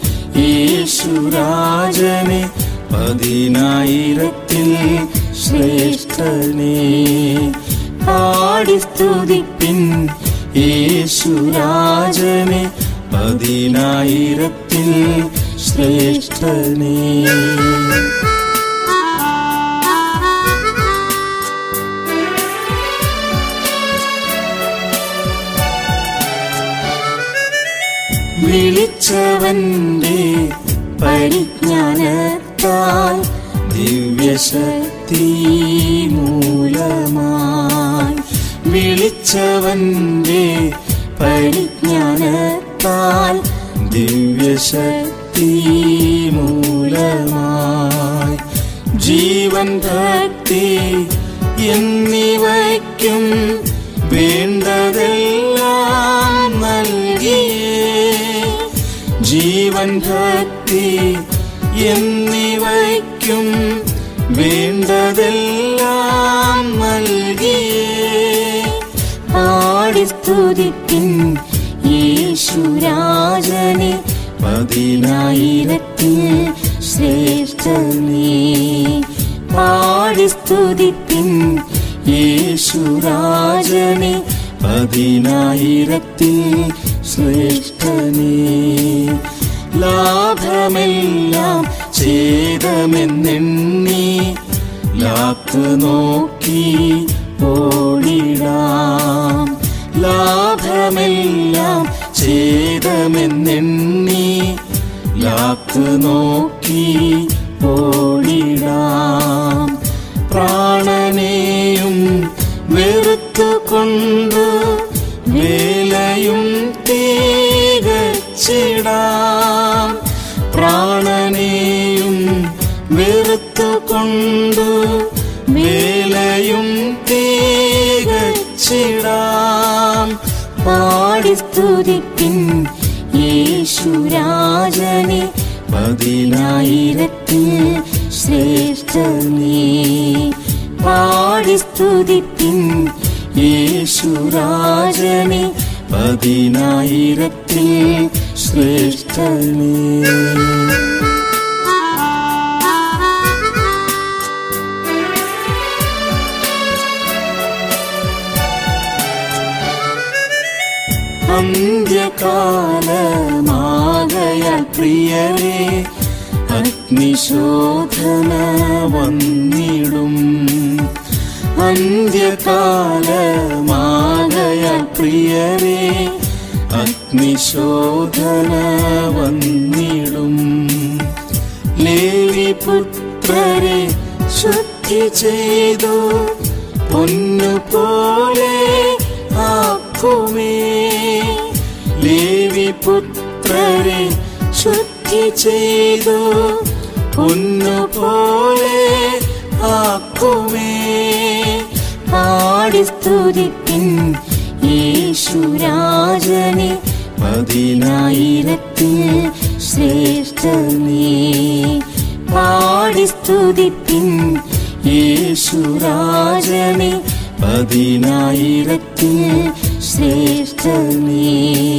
യേശുരാജനെ പതിനായിരത്തിൽ ശ്രേഷ്ഠനേ പാടി സ്തുതിപ്പിൻ യേശുരാജനെ പതിനായിരത്തിൽ ശ്രേഷ്ഠനേ വിളിച്ചവന്റെ പരിജ്ഞാനത്താൽ ദിവ്യശക്തി മൂലമായി വിളിച്ചവന്റെ പരിജ്ഞാനത്താൽ ദിവ്യശക്തി മൂലമായി ജീവൻ ഭക്തി എന്നിവയ്ക്കും വേണ്ടതെല്ലാം നൽകിയേ ജീവൻ ഭക്തി എന്നിവയ്ക്കും വേണ്ടതെല്ലാം നൽകിയേ പാടി സ്തുതിപ്പിൻ യേശുരാജനെ പതിനായിരത്തിൽ ശ്രേഷ്ഠനേ പാടി സ്തുതിപ്പിൻ യേശുരാജനെ പതിനായിരത്തിൽ ശ്രേഷ്ഠനേ ലാഭമെല്ലാം ഛേദമെന്നെണ്ണി ലാത്ത് നോക്കി ഓടിടാം ലാഭമെല്ലാം ഛേദമെന്നെണ്ണി ലാത്ത് നോക്കി ഓടിടാം പ്രാണനെയും വെറുത്തുകൊണ്ടു വേലയും തീകച്ചിടാം പ്രാണനെയും വെറുത്തുകൊണ്ടു വേലയും തീകച്ചിടാം പാടി സ്തുതിപ്പിൻ യേശുരാജനെ പതിനായിരത്തിൽ ശ്രേഷ്ഠനേ പാടി സ്തുതിപ്പിൻ യേശുരാജനെ പതിനായിരത്തിൽ ശ്രേഷ്ഠനേ അന്ത്യകാലമാകയാൽ പ്രിയരെ അഗ്നിശോധന വന്നിടും അന്ത്യകാലമാകയാൽ പ്രിയരെ അഗ്നിശോധന വന്നിടും ലേവി പുത്രരെ ശുദ്ധി ചെയ്തു പൊന്നുപോലെ ആക്കുമേ ലേവി പുത്രരെ ശുദ്ധി ചെയ്തു പൊന്നുപോലെ ആക്കുമേ പാടി സ്തുതിപ്പിൻ യേശുരാജനെ പതിനായിരത്തിൽ ശ്രേഷ്ഠനേ പാടി സ്തുതിപ്പിൻ യേശുരാജനെ പതിനായിരത്തിൽ ശ്രേഷ്ഠനേ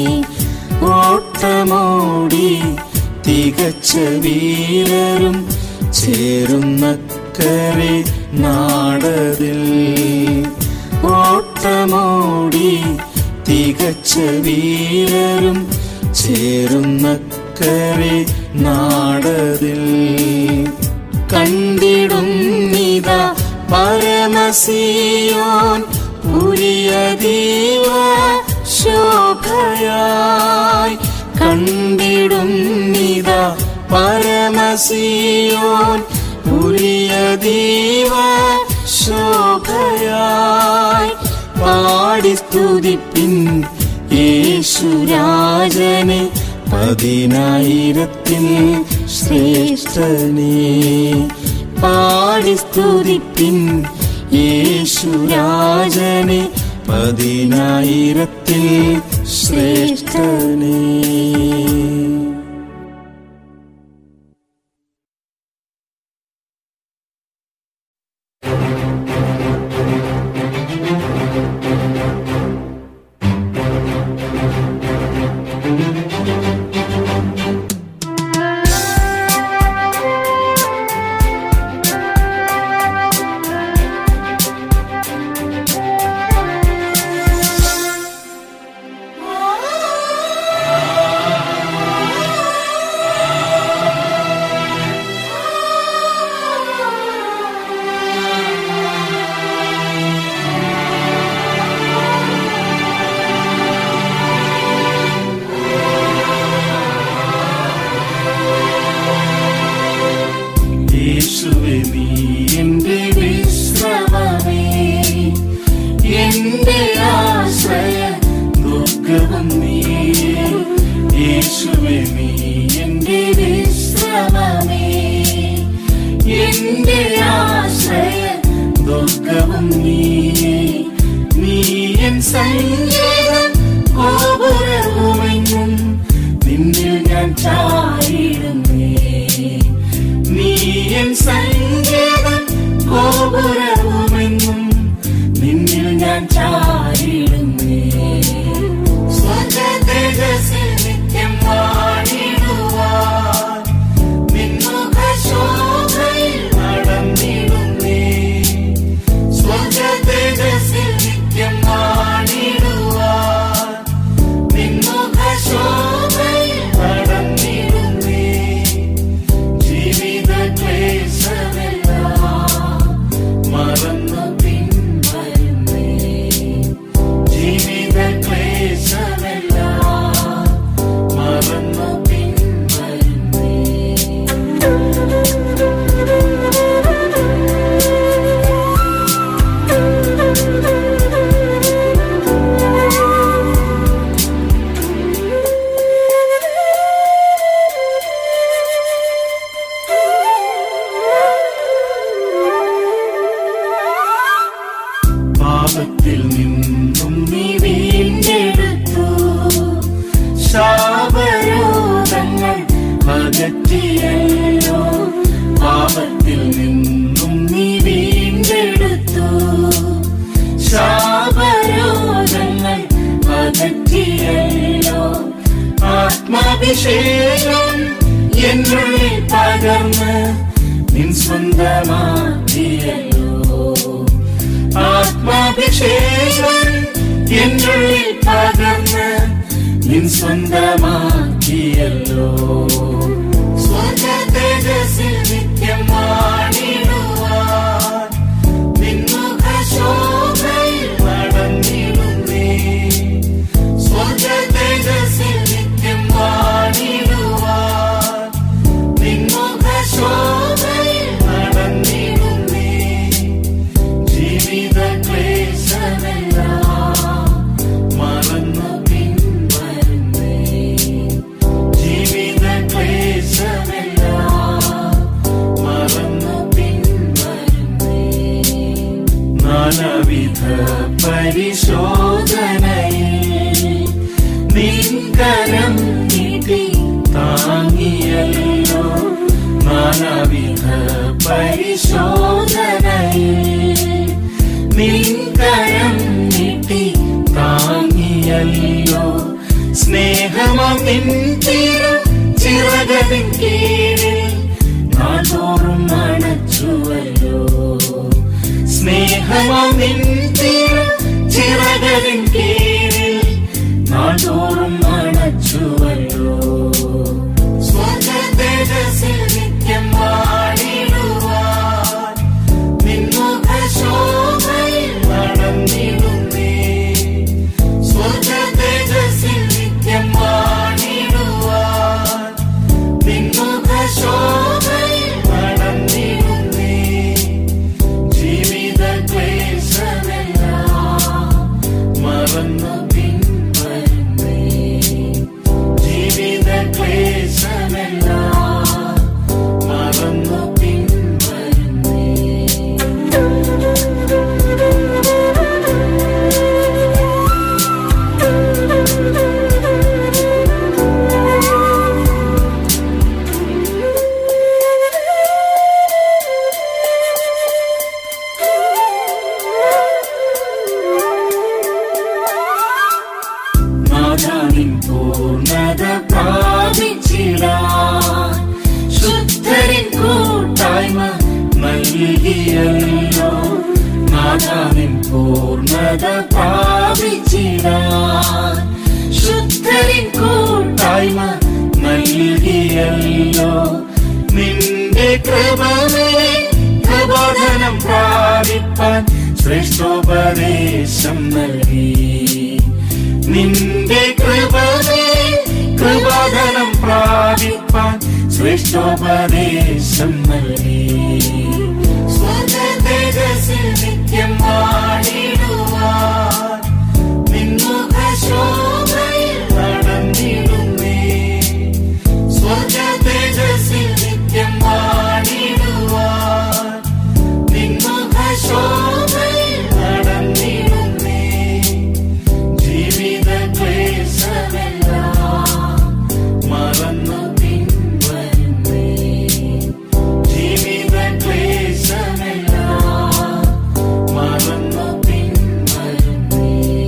ഓട്ടമോടി തികച്ച വീരരും ചേരുന്നക്കരെ നാടതിൽ ഓട്ടമോടി തികച്ച വീരരും ചേരുന്നക്കരെ നാടതിൽ കണ്ടിടും നിത പരമസിയോൻ പുരിയ ദീവ ശോഭയായി കണ്ടിടും നിത പരമസിയോൻ പുരിയ ദീവ ശോഭയായി പാടി സ്തുതിപ്പിൻ യേശുരാജനെ പതിനായിരത്തിൽ ശ്രേഷ്ഠനേ പാടി സ്തുതിപ്പിൻ യേശുരാജനെ പതിനായിരത്തിൽ ശ്രേഷ്ഠനേ യേശുവേ നീ എന്റെ വിശ്രമമേ എന്റെ ആശ്രയ ദുർഗവും നീ യേശുവേ നീ എന്റെ വിശ്രമമേ എന്റെ ആശ്രയ ദുർഗവും നീ നീ എൻ സങ്കേതം ഗോപുരവുമെന്നും നിന്നിൽ ഞാൻ ചാരിടുന്നേ നീ എൻ സങ്കേതം ഗോപുരവുമെന്നും നിന്നിൽ ഞാൻ ചാരിടുന്നേ സ്വർഗ തേജസ്സിൽ നിത്യം വാണിടുവാൻ നിന്നുക ശോഭയിൽ നടന്നിടുന്നേ സ്വർഗ തേജസ്സിൽ നിത്യം വാണിടുവാൻ നിന്നുക ശോഭയിൽ നടന്നിടുന്നേ ജീവിത ക്ലേശമെല്ലാം മറന്നു പിൻവരുന്നേ ജീവിത ക്ലേശമെല്ലാം മറന്നു പിൻവരുന്നേ പാപത്തിൽ നിന്നും നീ വീണ്ടെടുത്തു ശാപരോഗങ്ങൾ അകറ്റിയല്ലോ പാപത്തിൽ നിന്നും നീ വീണ്ടെടുത്തു ശാപരോഗങ്ങൾ അകറ്റിയല്ലോ ആത്മാഭിഷേകം എന്നുള്ളിൽ പകർന്ന് നിൻ സ്വന്തമാക്കിയല്ലോ ആത്മാഭിഷേകം എന്നുള്ളിൽ പകർന്ന് നിൻ സ്വന്തമാക്കിയല്ലോ സ്വർഗ തേജസ്സിൽ നിത്യം വാണിടുവാൻ നിന്നുക ശോഭയിൽ നടന്നിടുന്നേ സ്വർഗ തേജസ്സിൽ നിത്യം വാണിടുവാൻ നിന്നുക ശോഭയിൽ നടന്നിടുന്നേ ജീവിത ക്ലേശമെല്ലാം മറന്നു പിൻവരുന്നേ ജീവിത നാനവിധ പരിശോധനയിൽ നിൻകരം നീട്ടി താങ്ങിയല്ലോ നാനവിധ പരിശോധനയിൽ നിൻകരം നീട്ടി താങ്ങിയല്ലോ സ്നേഹമാം നിൻ തീരം ചിറകതിൻ കീഴിൽ നാൾതോറും അണച്ചുവല്ലോ സ്നേഹമാം നിൻ തീരം ചിറകതിൻ കീഴിൽ നാൾതോറും അണച്ചുവല്ലോ സ്വർഗ തേജസ്സിൽ നിത്യം വാണിടുവാൻ നിൻമുഖ ശോഭയിൽ നടന്നിടുന്നേ സ്വർഗ തേജസ്സിൽ നിത്യം വാണിടുവാൻ നിൻമുഖ ശോഭയിൽ നടന്നിടുന്നേ ജീവിത ക്ലേശമെല്ലാം മറന്നു പിൻവരുന്നേ ജീവിത ക്ലേശമെല്ലാം മറന്നു പിൻവരുന്നേ നാഥാനിൻ പൂർണ്ണത പ്രാപിച്ചിടാൻ ശുദ്ധരിൻ കൂട്ടായ്മ നൽകിയല്ലോ നാഥാനിൻ പൂർണ്ണത പ്രാപിച്ചിടാൻ ശുദ്ധരിൻ കൂട്ടായ്മ നൽകിയല്ലോ നിന്റെ കൃപമേ കൃപാധനം പ്രാപിപ്പാൻ ശ്രേഷ്ഠോപദേശം നൽകി നിന്റെ കൃപമേ കൃപാധനം പ്രാപിപ്പാൻ ശ്രേഷ്ഠോപദേശം നൽകി സ്വർഗ തേജസ്സിൽ നിത്യം വാണിടുവാൻ നിൻമുഖ ശോഭയിൽ നടന്നിടുന്നേ സ്വർഗ തേജസ്സിൽ നിത്യം വാണിടുവാൻ നിൻമുഖ ശോഭയിൽ നടന്നിടുന്നേ ജീവിത ക്ലേശമെല്ലാം മറന്നു പിൻവരുന്നേ ജീവിത ക്ലേശമെല്ലാം മറന്നു പിൻവരുന്നേ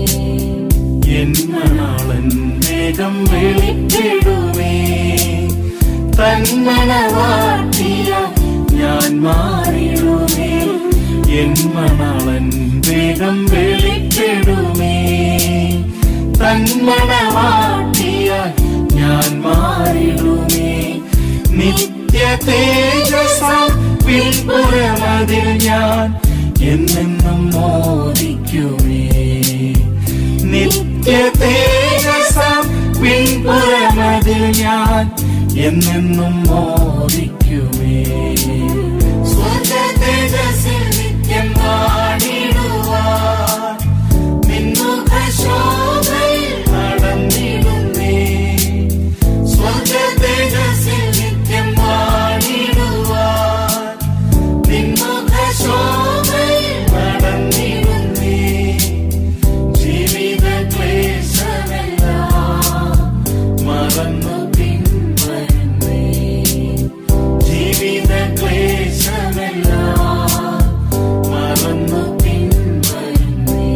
എന്മണാളൻ വേഗം വിളിച്ചിടുമേ തന്മണവാട്ടിയ ഞാൻ മാറിടുമേ എന്മണാളൻ വേഗം വിളിച്ചിടുമേ തന്മണവാട്ടിയ ഞാൻ മാറിടുമേ നിത്യ തേജസ പിൻപുറമതിൽ ഞാൻ എന്നെന്നും മോദിക്കുമേ നിത്യ തേജസ പിൻപുറമതിൽ ഞാൻ എന്നെന്നും മോദിക്കുമേ സ്വർഗ തേജസ്സിൽ നിത്യം വാണിടുവാൻ നിൻമുഖ ശോഭയിൽ നടന്നിടുന്നേ സ്വർഗ തേജസ്സിൽ നിത്യം വാണിടുവാൻ നിൻമുഖ ശോഭയിൽ നടന്നിടുന്നേ ജീവിത ക്ലേശമെല്ലാം മറന്നു പിൻവരുന്നേ ജീവിത ക്ലേശമെല്ലാം മറന്നു പിൻവരുന്നേ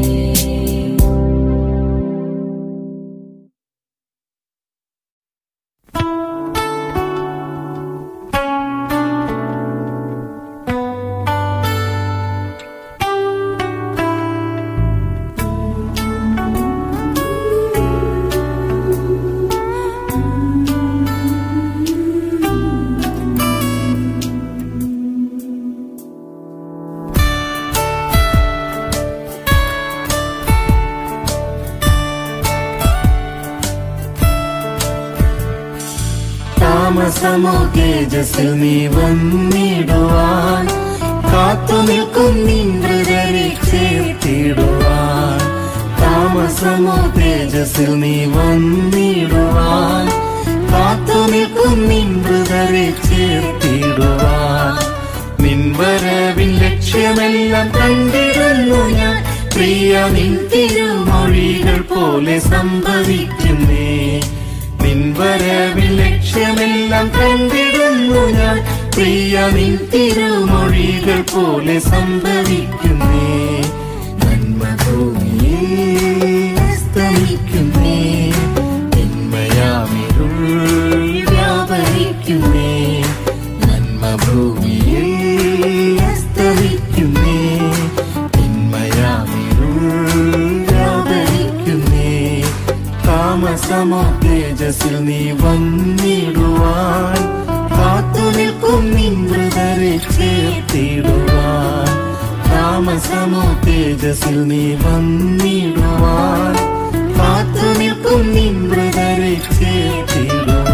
താമസമോ തേജസ്സിൽ നീ വന്നിടുവാൻ കാത്തു നിൽക്കും നിന്ദ്രരെ ചേർത്തിടുവാൻ താമസമോ തേജസ്സിൽ നീ വന്നിടുവാൻ കാത്തു നിൽക്കും നിന്ദ്രരെ ചേർത്തിടുവാൻ നിൻ നിൻവരവിൻ ലക്ഷ്യമെല്ലാം കണ്ടിടുന്നു ഞാൻ പ്രിയ നിൻ തിരുമൊഴികൾ പോലെ സംഭവിക്കുന്നേ നിൻവരവിൻ ലക്ഷ്യമെല്ലാം കണ്ടിടുന്നു ഞാൻ പ്രിയ നിൻ തിരുമൊഴികൾ പോലെ സംഭവിക്കുന്നേ നന്മ ഭൂമിയിൽ അസ്തമിക്കുന്നേ തിന്മയാമിരുൾ വ്യാപരിക്കുന്നേ നന്മ ഭൂമിയിൽ അസ്തമിക്കുന്നേ തിന്മയാമിരുൾ വ്യാപരിക്കുന്നേ താമസമോ തേജസ്സിൽ നീ വന്നിടുവാൻ കാത്തു നിൽക്കും നിൻവൃതരെ ചേർത്തിടുവാൻ താമസമോ തേജസ്സിൽ നീ വന്നിടുവാൻ കാത്തു നിൽക്കും നിൻവൃതരെ ചേർത്തിടുവാൻ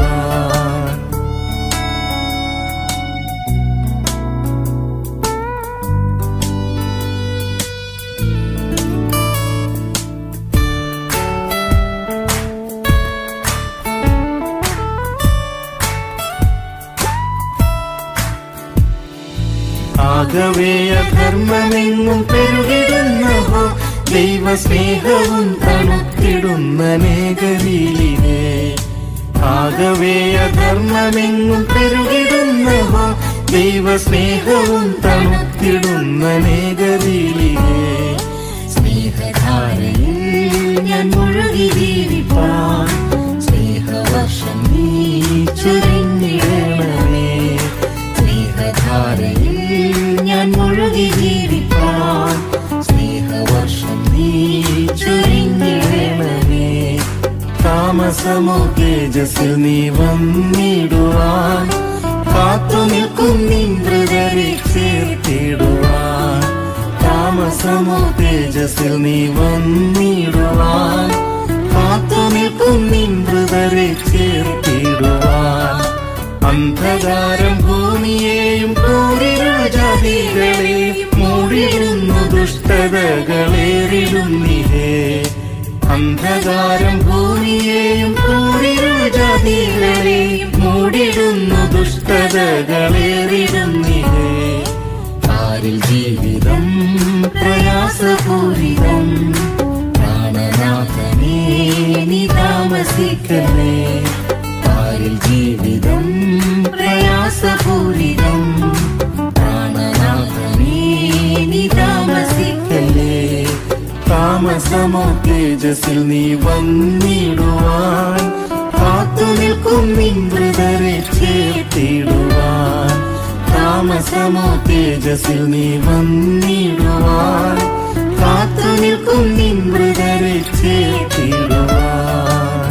ആകവേ അധർമ്മമെങ്ങും പെരുകിടുന്നഹോ ദൈവസ്നേഹവും തണുത്തിടുന്ന മേഖലയിലെ ആകവേ അധർമ്മമെങ്ങും പെരുകിടുന്നഹോ ദൈവസ്നേഹവും തണുത്തിടുന്ന മേഖലയിലെ സ്നേഹധാരയിൽ ഞാൻ മുഴുകി ജീവിപ്പാൻ സ്നേഹവർഷം നീ ചുരുങ്ങിടണമേ സ്നേഹധാരയിൽ ഞാൻ മുഴുകി ജീവിപ്പാൻ സ്നേഹവർഷം നീ ചുരുങ്ങിടണമേ താമസമോ തേജസ്സിൽ നീ വന്നിടുവാൻ കാത്തു നിൽക്കും നിൻവൃതരെ ചേർത്തിടുവാൻ താമസമോ തേജസ്സിൽ നീ വന്നിടുവാൻ കാത്തു നിൽക്കും നിൻവൃതരെ ചേർത്തിടുവാൻ അന്ധകാരം ഭൂമിയെയും കൂടിരുൾ ജാതികളെയും മൂടിടുന്നു ദുഷ്ടതകളേറിടുന്നിഹേ അന്ധകാരം ഭൂമിയെയും കൂടിരുൾ ജാതികളെയും മൂടിടുന്നു ദുഷ്ടതകളേറിടുന്നിഹേ ആരിൽ ജീവിതം പ്രയാസപൂരിതം പ്രാണനാഥനേ നീ താമസിക്കണേ ആരിൽ ജീവിതം പ്രയാസപൂരിതം പ്രാണനാഥനേ നീ താമസിക്കല്ലേ താമസമോ തേജസ്സിൽ നീ വന്നിടുവാൻ കാത്തു നിൽക്കും നിൻവൃതരെ ചേർത്തിടുവാൻ താമസമോ തേജസ്സിൽ നീ വന്നിടുവാൻ കാത്തു നിൽക്കും നിൻവൃതരെ ചേർത്തിടുവാൻ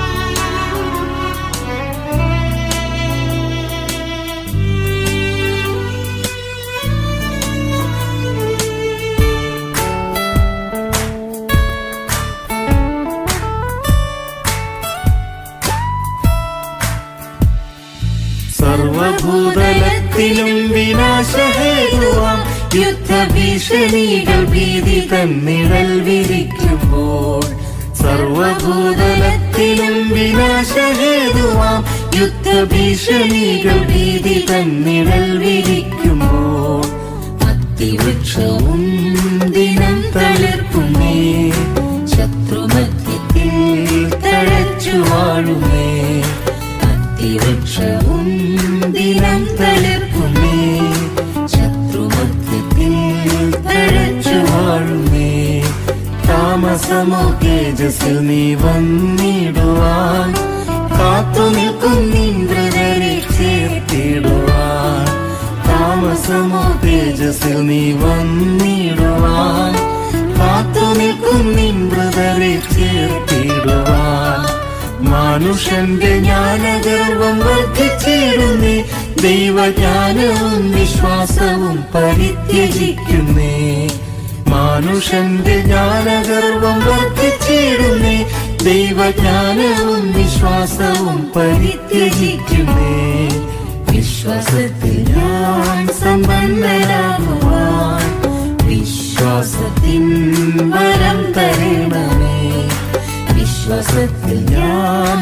സർവഭൂതലത്തിലും വിനാശഹേതുവാം യുദ്ധഭീഷണികൾ ഭീതി തന്നിഴൽ വിരിക്കുമ്പോൾ സർവഭൂതലത്തിലും വിനാശഹേതുവാം യുദ്ധഭീഷണികൾ ഭീതി തന്നിഴൽ വിരിക്കുമ്പോൾ അത്തിവൃക്ഷവും ദിനം തളിർക്കുന്നേ ശത്രുമധ്യത്തിൽ തഴച്ചു വാഴുമേ അത്തിവൃക്ഷവും ദിനം തളിർക്കുന്നേ ശത്രുമധ്യത്തിൽ തഴച്ചു വാഴുമേ താമസമോ തേജസ്സിൽ നീ വന്നിടുവാൻ കാത്തു നിൽക്കും നിൻവൃതരെ ചേർത്തിടുവാൻ താമസമോ തേജസ്സിൽ നീ വന്നിടുവാൻ കാത്തു നിൽക്കും നിൻവൃതരെ ചേർത്തിടുവാൻ മനുഷ്യന്റെ ജ്ഞാനഗർവം വർദ്ധിച്ചിടുന്നേ ദൈവജ്ഞാനവും വിശ്വാസവും പരിത്യജിക്കുന്നേ മനുഷ്യന്റെ ജ്ഞാനഗർവം വർദ്ധിച്ചിടുന്നേ ദൈവജ്ഞാനവും വിശ്വാസവും പരിത്യജിക്കുന്നേ വിശ്വാസത്തിൽ ഞാൻ സമ്പന്നനാകുവാൻ വിശ്വാസത്തിൻ വരം തരണമേ വിശ്വാസത്തിൽ ഞാൻ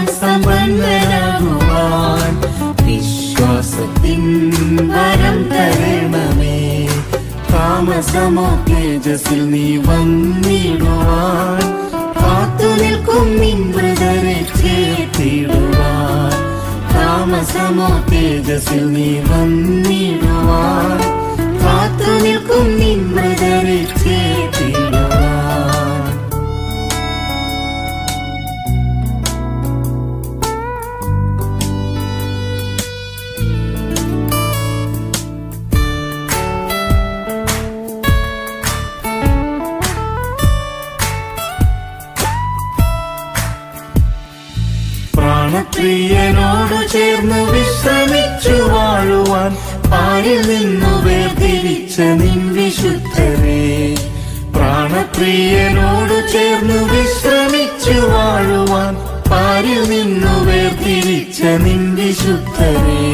സമ്പന്നനാകുവാൻ വിശ്വാസത്തിൻ വരം തരണമേ താമസമോ തേജസ്സിൽ നീ വന്നിടുവാൻ കാത്തു നിൽക്കും നിൻവൃതരെ ചേർത്തിടുവാൻ താമസമോ തേജസ്സിൽ നീ വന്നിടുവാൻ കാത്തു നിൽക്കും നിൻവൃതരെ ചേർത്തിടുവാൻ പ്രാണപ്രിയനോട് ചേർന്ന് വിശ്രമിച്ചു വാഴുവാൻ പാരിൽ നിന്നു വേർതിരിച്ച നിൻ വിശുദ്ധരെ പ്രാണപ്രിയനോട് ചേർന്ന് വിശ്രമിച്ചു വാഴുവാൻ പാരിൽ നിന്നു വേർതിരിച്ച നിൻ വിശുദ്ധരെ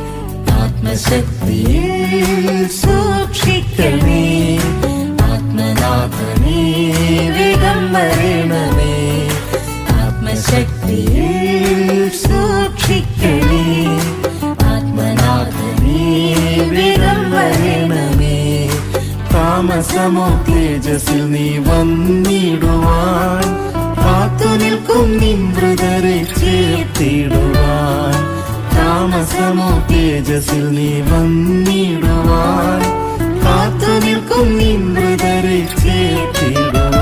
ആത്മശക്തിയിൽ സൂക്ഷിക്കണേ ആത്മനാഥനേ വേഗം വരണമേ ആത്മശക്തിയിൽ സൂക്ഷിക്കണേ ആത്മനാഥനേ വേഗം വരണമേ താമസമോ തേജസ്സിൽ നീ വന്നിടുവാൻ കാത്തു നിൽക്കും നിൻവൃതരെ ചേർത്തിടുവാൻ താമസമോ തേജസ്സിൽ നീ വന്നിടുവാൻ കാത്തു നിൽക്കും നിൻവൃതരെ ചേർത്തിടുവാൻ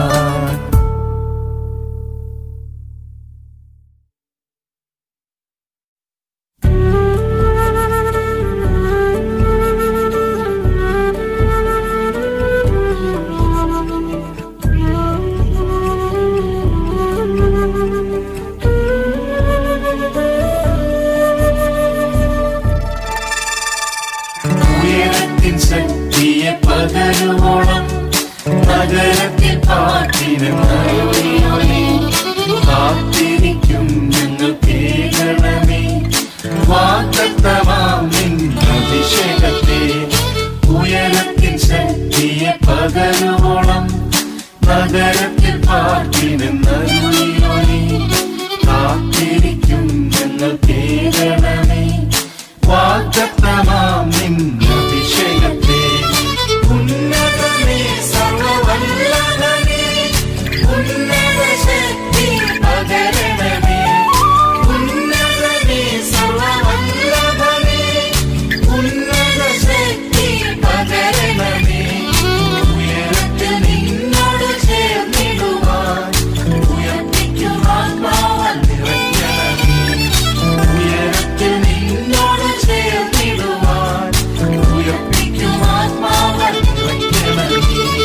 ഉയരത്തിൻ ശക്തിയെ പകരുവോളം നഗരത്തിൽ പാട്ടിനെന്നറിയൊലി കാത്തിരിക്കും ഞങ്ങൾ കേൾക്കണമേ വാക്കത്തമാം നിൻ അഭിഷേകത്തെ ഉയരത്തിൻ ശക്തിയെ പകരുവോളം നഗരത്തിൽ പാട്ടിനെന്നറിയൊലി കാത്തിരിക്കും ഞങ്ങൾ കേൾക്കണമേ വാഗ്ദത്തമാം നിൻ അഭിഷേകത്തെ ഉന്നതമേ സർവവല്ലഭനേ ഉന്നത ശക്തി പകരണമേ ഉന്നതമേ സർവവല്ലഭനേ ഉന്നത ശക്തി പകരണമേ ഉയരത്തിൽ നിന്നോട് ചേർന്നിടുവാൻ ഉയർപ്പിക്കുവാൻ പാവൽ നിറയ്ക്കണമേ ഉയരത്തിൽ നിന്നോട് ചേർന്നിടുവാൻ ഉയർപ്പിക്കും ആത്മാവൻ നിറയ്ക്കണമേ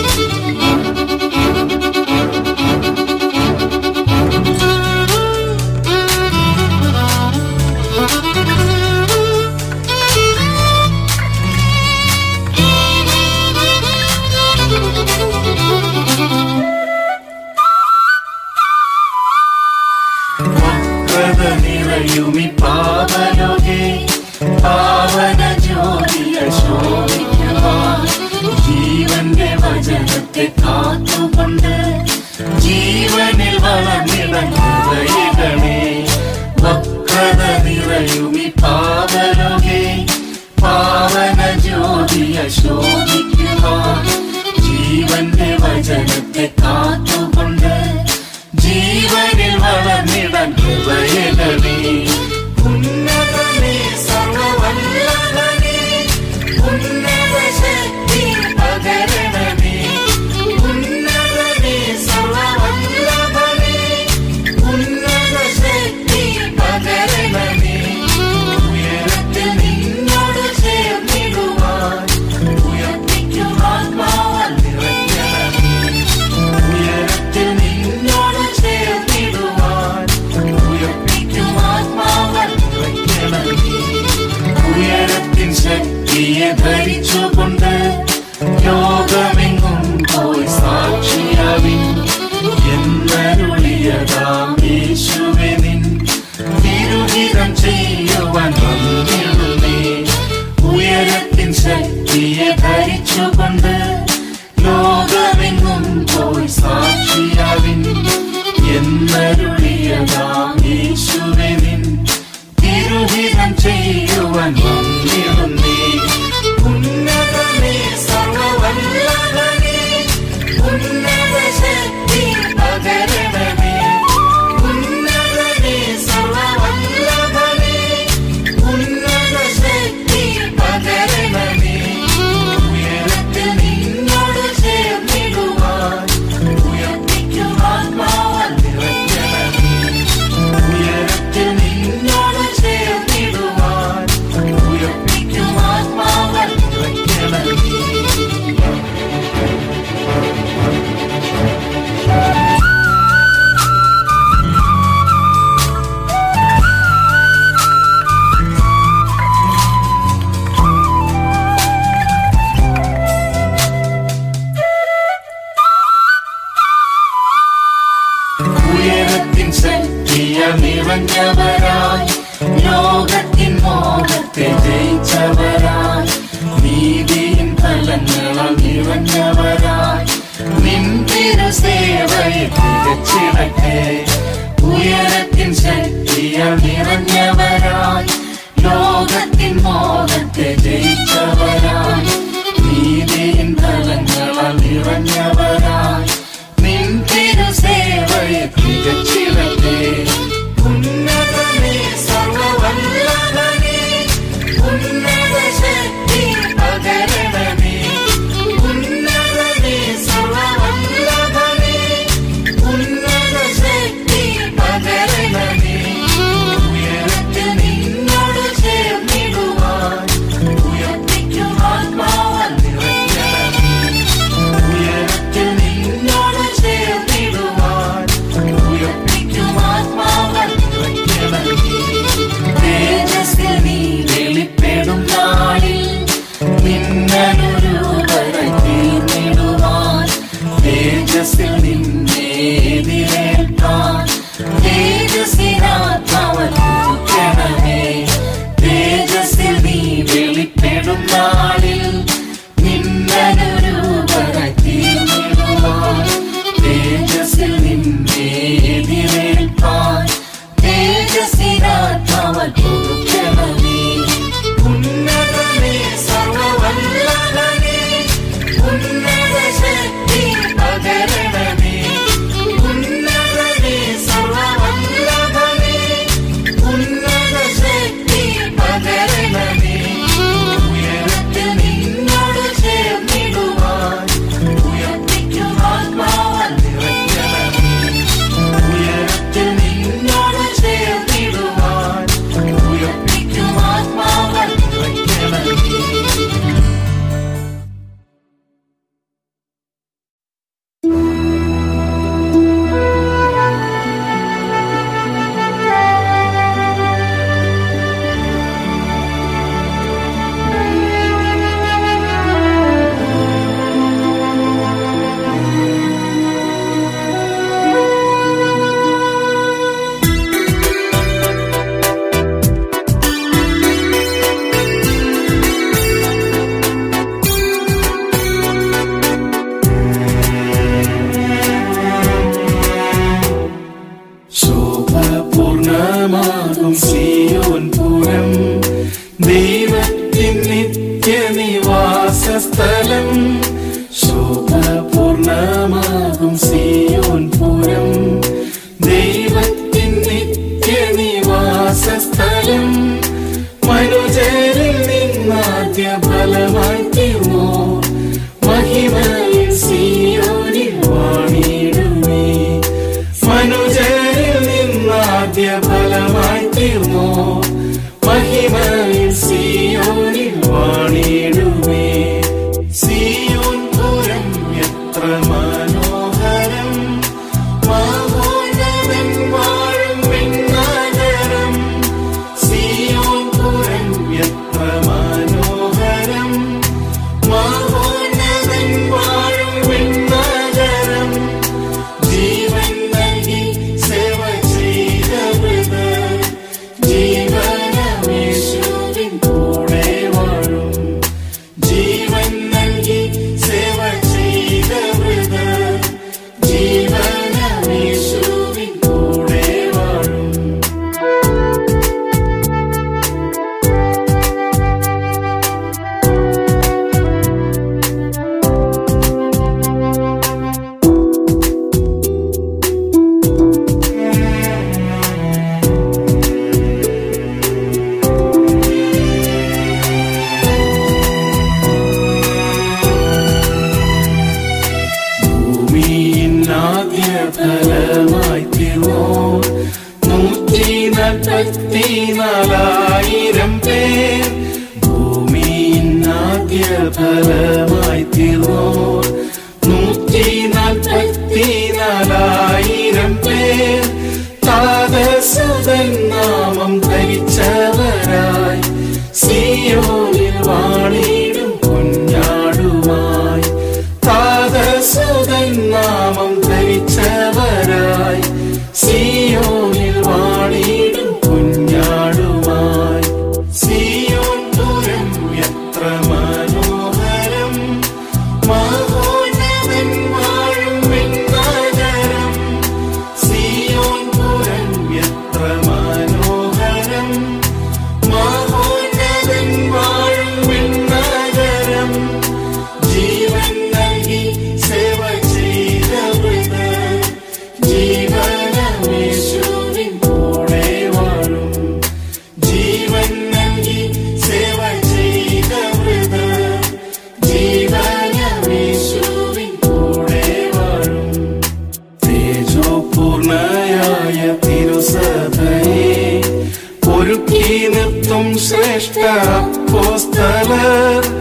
വക്രത നിറയുമി പാവലോകെ പാവന ജ്യോതിയ ശോഭിക്കുവാൻ ജീവന്റെ വചനത്തെ കാത്തുകൊണ്ട് ജീവനിൽ വളർന്നിടങ്ങണേ വക്രത നിറയുമി പാവലോകെ പാവന ജ്യോതിയ ശോഭിക്കുവാൻ ജീവന്റെ വചനത്തെ കാത്തുകൊണ്ട് ജീവനിൽ വളർന്നിടാൻ കൃപയകമേ ഉന്നതമേ സർവവല്ലഭനേ ഉന്നത ശക്തി പകരണമേ ഉന്നതമേ സർവവല്ലഭനേ ഉന്നത ശക്തി പകരണമേ ഉയരത്തിൽ നിന്നോട് ചേർന്നിടുവാൻ ഉയർപ്പിക്കും ആത്മാവൽ നിറയ്ക്കണമേ തികച്ചിടട്ടെ ഉയരത്തിൻ ശക്തിയാൽ നിറഞ്ഞവരായി ലോകത്തിൻ മോഹത്തെ ജയിച്ചവരായി നീതിയിൻ ഫലങ്ങളാൽ നിറഞ്ഞവരായി നിൻ തിരുസേവയെ തികച്ചിടട്ടെ ഉന്നതമേ സർവവല്ലഭനേ ഉന്നത ശക്തി പകരണമേ ഉന്നതമേ സർവവല്ലഭനേ ഉന്നത ശക്തി പകരണമേ ഉയരത്തിൽ നിന്നോട് ചേർന്നിടുവാൻ ഉയർപ്പിക്കും ആത്മാവാൽ നിറയ്ക്കണമേ ഉയരത്തിൽ നിന്നോട് ചേർന്നിടുവാൻ ഉയർപ്പിക്കും ആത്മാവാൽ നിറയ്ക്കണമേ തേജസ്സിൽ നീ വെളിപ്പെടും നാളിൽ നിന്നൊരുവരായി തീർന്നിടുവാൻ തേജസ്സിൽ നിന്നെ എതിരേൽപ്പാൻ തേജസ്സിനാത്മാവൻ പുതുക്കണമേ തേജസ്സിൽ നീ വെളിപ്പെടും നാളിൽ നിന്നൊരുവരായി തീർന്നിടുവാൻ തേജസ്സിൽ നിന്നെ എതിരേൽപ്പാൻ തേജസ്സിനാത്മാവൻ പുതുക്കണമേ ഉന്നതമേ സർവവല്ലഭനേ ഉന്നത ശക്തി പകരണമേ ഉന്നതമേ സർവവല്ലഭനേ ഉന്നത ശക്തി പകരണമേ ഉയരത്തിൽ നിന്നോട് ചേർന്നിടുവാൻ ഉയർപ്പിക്കും ആത്മാവാൽ നിറയ്ക്കണമേ ഉയരത്തിൽ നിന്നോട് ചേർന്നിടുവാൻ ഉയർപ്പിക്കും ആത്മാവാൽ നിറയ്ക്കണമേ ശോഭപൂർണമാകും സിയോൻ പുരം ദൈവത്തിൻ നിത്യനിവാസസ്ഥലം ശോഭപൂർണമാകും സിയോൻ പുരം ദൈവത്തിൻ നിത്യനിവാസസ്ഥലം മനുജരിൽ നിന്നാദ്യ ഫലമായി തീർന്നോ മഹിമയിൽ സിയോനിൽ വാണിടുമേ മനുജരിൽ നിന്നാദ്യ ഫലമായി തീർന്നോ മഹിമയിൽ സിയോനിൽ വാണിടുമേ സിയോൻ പുരം എത്ര മനോഹരം മഹോന്നതൻ വാഴും വിണ്ണാകരം സിയോൻ പുരം എത്ര മനോഹരം മഹോന്നതൻ വാഴും വിണ്ണാകരം ജീവൻ നൽകി സേവ ചെയ്തവൃത് ജീവനമേശുവിൻ കൂടെ വാഴും ജീവൻ നൽകി സേവ ചെയ്തവൃത് ജീവനമേശുവിൻ കൂടെ വാഴും ഭൂമിயின் ആദ്യ ഫലമായി തീർന്നോ നൂറ്റി നാൽപ്പത്തി നാലായിരം പേർ ഭൂമിயின் ആദ്യ ഫലമായി തീർന്നോ നൂറ്റി നാൽപ്പത്തി നാലായിരം പേർ താതസുതൻ നാമം ധരിച്ചവരായി സിയോനിൽ വാണിടും കുഞ്ഞാടുമായി താതസുതൻ നാമം ധരിച്ചവരായി സിയോനിൽ വാണിടും കുഞ്ഞാടുമായി സിയോൻ പുരം എത്ര മനോഹരം മഹോ ശ്രേഷ്ഠ അപ്പോസ്തലർ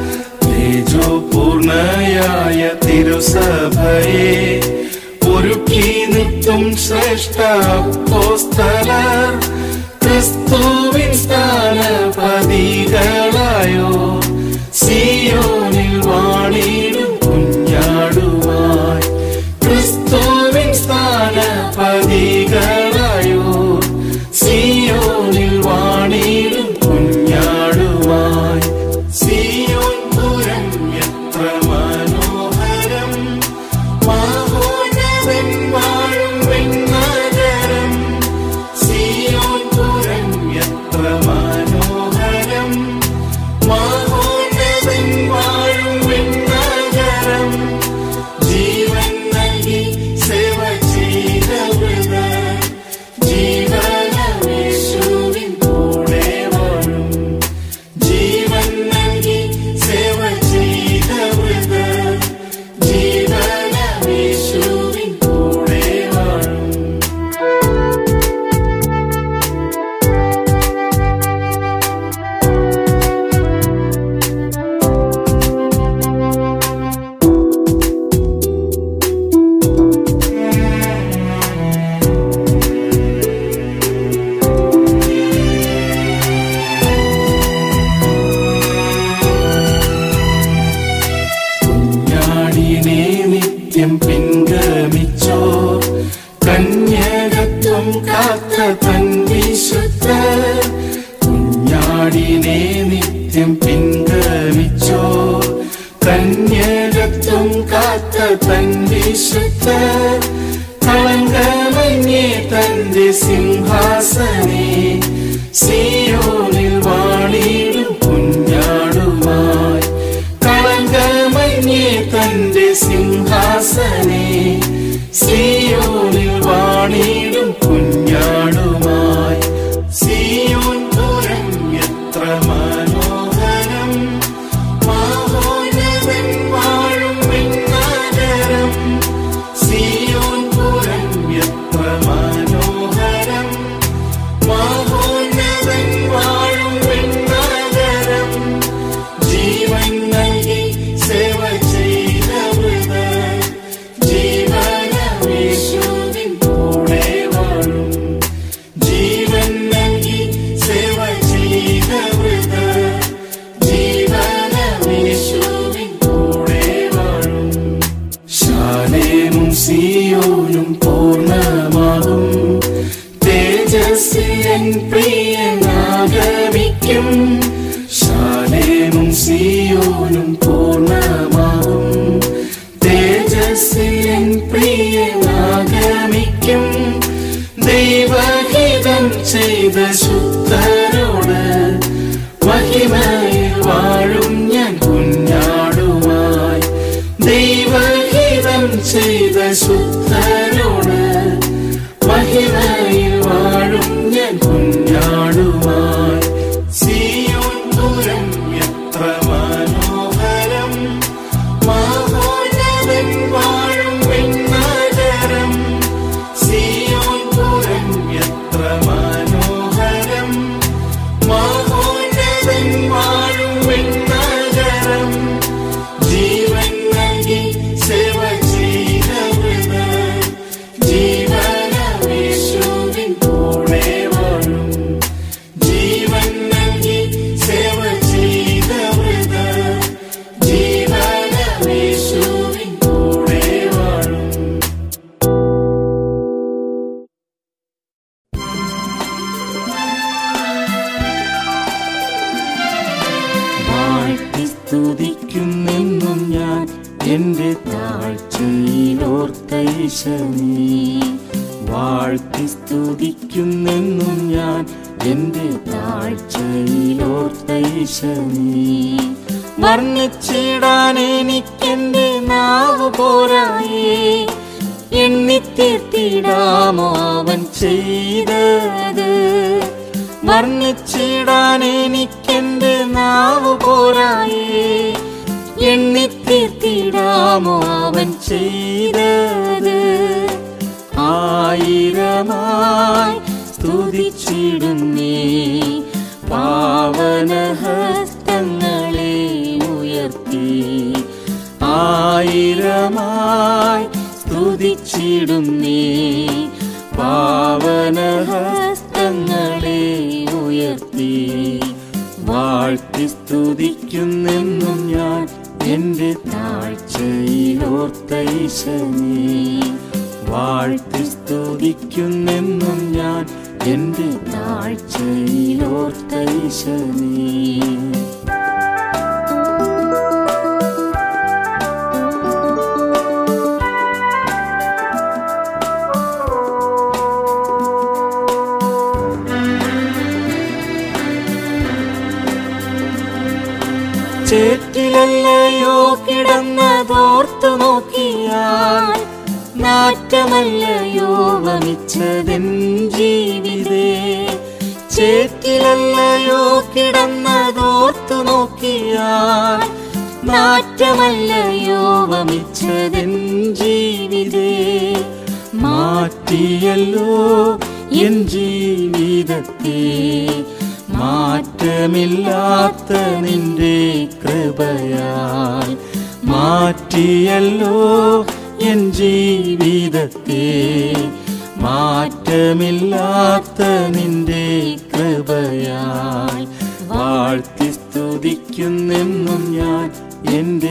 തേജോപൂർണയായ തിരുസഭയെ ഒരുക്കി നിത്തും ശ്രേഷ്ഠ അപ്പോസ്തലർ ക്രിസ്തുവിൻ സ്ഥാനപതികളായോ സിയോനിൽ വാണിടും കുഞ്ഞാടുവായി ക്രിസ്തുവിൻ സ്ഥാനപതികളായോ സിയോനിൽ വാണിടും കുഞ്ഞാടുവായി സിയോൻ പുരം എത്ര മനോഹരം മഹോന്നതൻ വാഴും വെണ്ണാകരം സിയോൻ പുരം എത്ര മനോഹരം മഹോന്നതൻ വാഴും വെണ്ണാകരം ജീവൻ നൽകി സേവ ചെയ്തവൃത ജീവനമേശുവിൻ കൂടെ വാഴും ജീവൻ നൽകി സേവ ചെയ്തവൃത ജീവനമേശുവിൻ കൂടെ വാഴും കുഞ്ഞാടിനെ നിത്യം പിൻഗമിച്ചോ കന്യകത്വം കാത്ത തൻ വിശുദ്ധ കുഞ്ഞാടിനെ നിത്യം പിൻഗമിച്ചോ കന്യകത്വം കാത്ത തൻ വിശുദ്ധ കളങ്കമന്യേ തന്റെ സിംഹാസനെ സിയോനിൽ വാണിടും കുഞ്ഞാടുമായി കളങ്കമന്യേ തന്റെ സിംഹാസനെ സിയോനിൽ വാണിടും കുഞ്ഞാടുമായി സിയോൻ പുരം എത്ര മനോഹരം മഹോന്നതൻ വാഴും വെണ്ണാകരം സിയോൻ പുരം എത്ര മനോഹരം മഹോന്നതൻ വാഴും വെണ്ണാകരം ജീവൻ നൽകി സേവ ചെയ്തവൃത ജീവനമേശുവിൻ കൂടെ വാഴും ജീവൻ നൽകി സേവ ചെയ്തവൃത ജീവനമേശുവിൻ കൂടെ വാഴും ശാലേമും സിയോനും പൂർണ്ണമാകും തേജസ്സിയൻ പ്രിയനാഗമിക്കും ശാലേമും സിയോനും പൂർണ്ണമാകും തേജസ്സിയൻ പ്രിയനാഗമിക്കും ദൈവഹിതം ചെയ്ത ശുദ്ധരോട് മഹിമയിൽ വാഴും ഞാൻ കുഞ്ഞാടുമായി ദൈവഹിതം ചെയ്ത ശുദ്ധരോട് മഹിമയിൽ വാഴും ഞാൻ കുഞ്ഞാടുമായി സിയോൻ പുരം എത്ര മനോഹരം മഹോന്നതൻ വാഴും വെണ്ണാകരം സിയോൻ പുരം എത്ര മനോഹരം മഹോന്നതൻ വാഴും വെണ്ണാകരം ജീവൻ നൽകി സേവ ചെയ്തവൃത ജീവനമേശുവിൻ കൂടെ വാഴും ജീവൻ നൽകി സേവ ചെയ്തവൃത ജീവനമേശുവിൻ കൂടെ വാഴും വാഴ്ത്തി സ്തുതിക്കുന്നെന്നും ഞാൻ എന്റെ താഴ്ചയിലോർത്തൈശനീ വാഴ്ത്തി സ്തുതിക്കുന്നെന്നും ഞാൻ എന്റെ താഴ്ചയിലോർത്തൈശനീ വർണ്ണിച്ചിടാൻ എനിക്കെന്റെ നാവ് പോരായേ എണ്ണിത്തീർത്തിടാമോ അവൻ ചെയ്തത് വർണ്ണിച്ചിടാൻ എനിക്കെന്റെ നാവ് പോരായേ എണ്ണിത്തീർത്തിടാമോ അവൻ ചെയ്തത് ആയിരമായി സ്തുതിച്ചിടുന്നേ പാവന സ്തുതിച്ചിടുന്നേ പാവനഹസ്തങ്ങളെ ഉയർത്തി വാഴ്ത്തി സ്തുതിക്കുന്നെന്നും ഞാൻ എൻ്റെ താഴ്ചയിലോർത്തൈശനേ വാഴ്ത്തി സ്തുതിക്കുന്നെന്നും ഞാൻ എൻ്റെ താഴ്ചയിലോർത്തൈശനേ ചേറ്റിലല്ലയോ കിടന്നതോർത്തു നോക്കിയാൽ നാറ്റമല്ലയോ വമിച്ചതെൻ ജീവിതേ ചേറ്റിലല്ലയോ കിടന്നതോർത്തു നോക്കിയാൽ നാറ്റമല്ലയോ വമിച്ചതെൻ ജീവിതേ മാറ്റിയല്ലോ എൻ ജീവിതത്തെ മാറ്റമില്ലാത്ത നിന്റെ കൃപയാൽ മാറ്റിയല്ലോ എൻ ജീവിതത്തെ മാറ്റമില്ലാത്ത നിന്റെ കൃപയാൽ വാഴ്ത്തി സ്തുതിക്കുന്നെന്നും ഞാൻ എൻ്റെ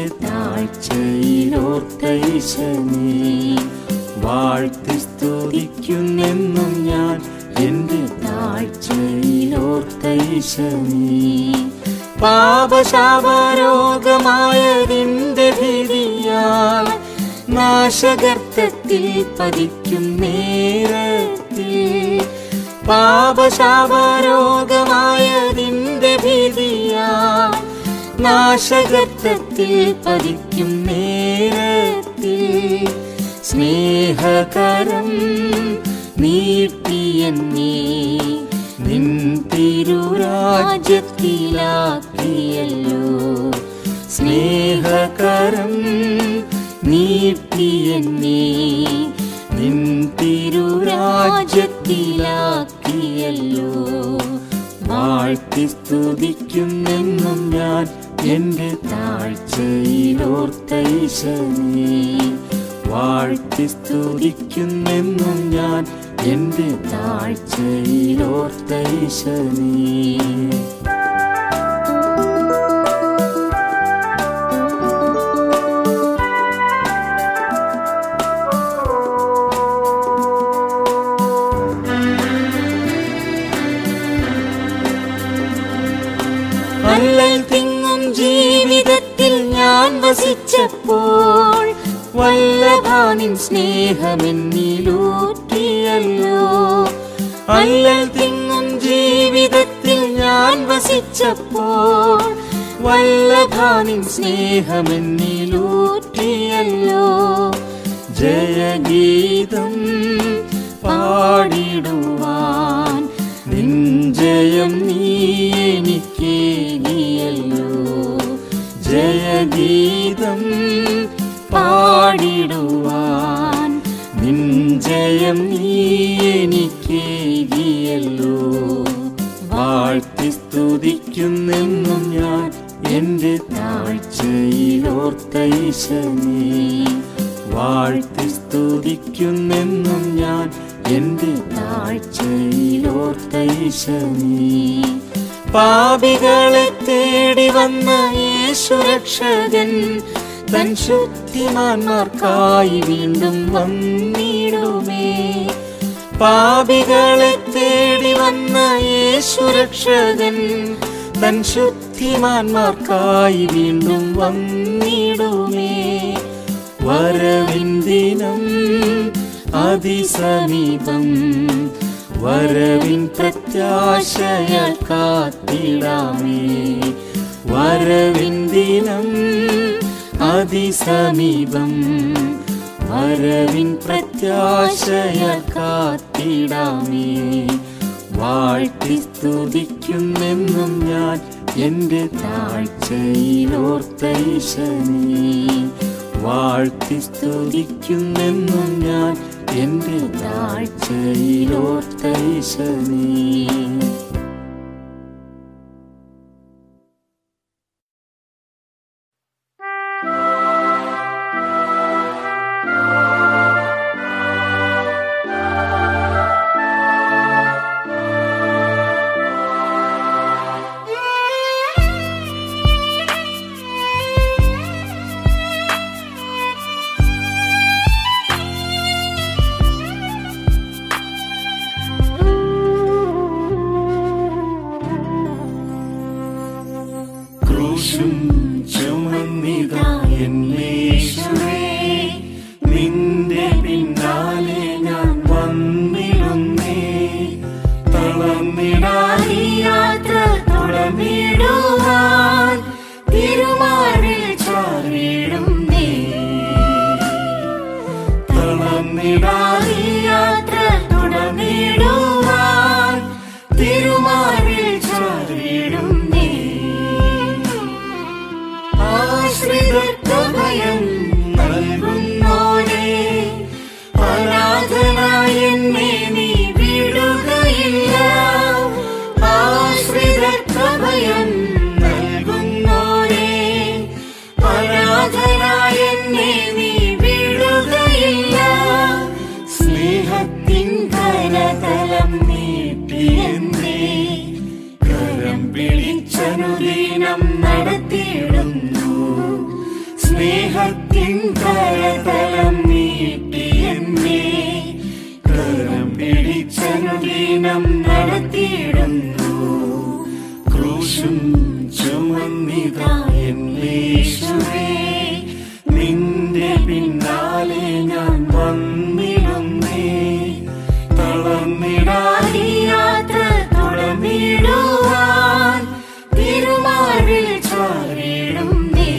താഴ്ചയിലോർത്തൈശനേ വാഴ്ത്തി സ്തുതിക്കുന്നെന്നും ഞാൻ എൻ്റെ താഴ്ചയിലോർത്തൈശനേ പാപശാപരോഗമായതിൻ്റെ ഭീതിയാൽ നാശഗർത്തത്തിൽ പതിക്കും നേരത്തിൽ പാപശാപരോഗമായതിൻ്റെ ഭീതിയാൽ നാശഗർത്തത്തിൽ പതിക്കും നേരത്തിൽ സ്നേഹകരം നീട്ടിയെന്നേ നിൻ തിരുരാജ്യത്തിലാക്കിയല്ലോ സ്നേഹകരം നീട്ടിയെന്നേ നിൻ തിരുരാജ്യത്തിലാക്കിയല്ലോ വാഴ്ത്തി സ്തുതിക്കുന്നെന്നും ഞാൻ എൻ്റെ താഴ്ചയിലോർത്തൈശനേ വാഴ്ത്തി സ്തുതിക്കുന്നെന്നും ഞാൻ എൻ്റെ താഴ്ചയിലോർത്തൈശനേ അല്ലൽ തിങ്ങും ജീവിതത്തിൽ ഞാൻ വസിച്ചപ്പോൾ വല്ലഭാനിൻ സ്നേഹമെന്നിലൂറ്റിയല്ലോ അല്ലൽ തിങ്ങും ജീവിതത്തിൽ ഞാൻ വസിച്ചപ്പോൾ വല്ലഭാനിൻ സ്നേഹമെന്നിലൂറ്റിയല്ലോ ജയഗീതം പാടിടുവാൻ നിൻ ജയം നീ എനിക്കേകിയല്ലോ ജയഗീതം പാടിടുവാൻ നിൻ ജയം നീ എനിക്കേകിയല്ലോ വാഴ്ത്തി സ്തുതിക്കുന്നെന്നും ഞാൻ എൻ്റെ താഴ്ചയിലോർത്തൈശനേ വാഴ്ത്തി സ്തുതിക്കുന്നെന്നും ഞാൻ എൻ്റെ താഴ്ചയിലോർത്തൈശനേ പാപികളെ തേടി വന്ന യേശുരക്ഷകൻ തൻ ശുദ്ധിമാന്മാർക്കായി വീണ്ടും വന്നിടുമേ പാപികളെ തേടി വന്ന യേശുരക്ഷകൻ തൻ ശുദ്ധിമാന്മാർക്കായി വീണ്ടും വന്നിടുമേ വരവിൻ ദിനം അതിസമീപം വരവിൻ പ്രത്യാശയാൽ കാത്തിടാമേ വരവിൻ ദിനം അതിസമീപം വരവിൻ പ്രത്യാശയാൽ കാത്തിടാമേ വാഴ്ത്തി സ്തുതിക്കുന്നെന്നും ഞാൻ എൻ്റെ താഴ്ചയിലോർത്തൈശനേ വാഴ്ത്തി സ്തുതിക്കുന്നെന്നും ഞാൻ എൻ്റെ താഴ്ചയിലോർത്തൈശനേ യേശുവേ തളർന്നിടാതെ യാത്ര തുടർന്നിടുവാൻ തിരുമാറിൽ ചാരിടും നീ ആശ്രിതർക്ക് ഭയം നൽകുന്നോരേ അനാഥനായ എന്നെ നീ വിടുകയില്ല ആശ്രിതർക്ക് ഭയം നൽകുന്നോരേ അനാഥനായ എന്നെ നീ വിടുകയില്ല സ്നേഹത്തിൻ കരതലം നീട്ടിയെന്നേ കരം പിടിച്ചനുദീനം നടത്തിയിടുന്നു സ്നേഹത്തിൻ കരതലം നീട്ടിയെന്നേ കരം പിടിച്ചനുദീനം നടത്തിയിടുന്നു ക്രൂശും ചുമന്നിതാ എന്നേശുവേ നിന്റെ പിന്നാലെ ഞാൻ വന്നിടുന്നേ തളർന്നിടാതെ യാത്ര തുടർന്നിടുവാൻ തിരുമാറിൽ ചാരിടും നീ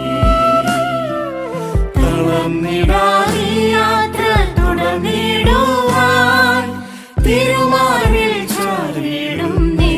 തളർന്നിടാതെ യാത്ര തുടർന്നിടുവാൻ തിരുമാറിൽ ചാരിടും നീ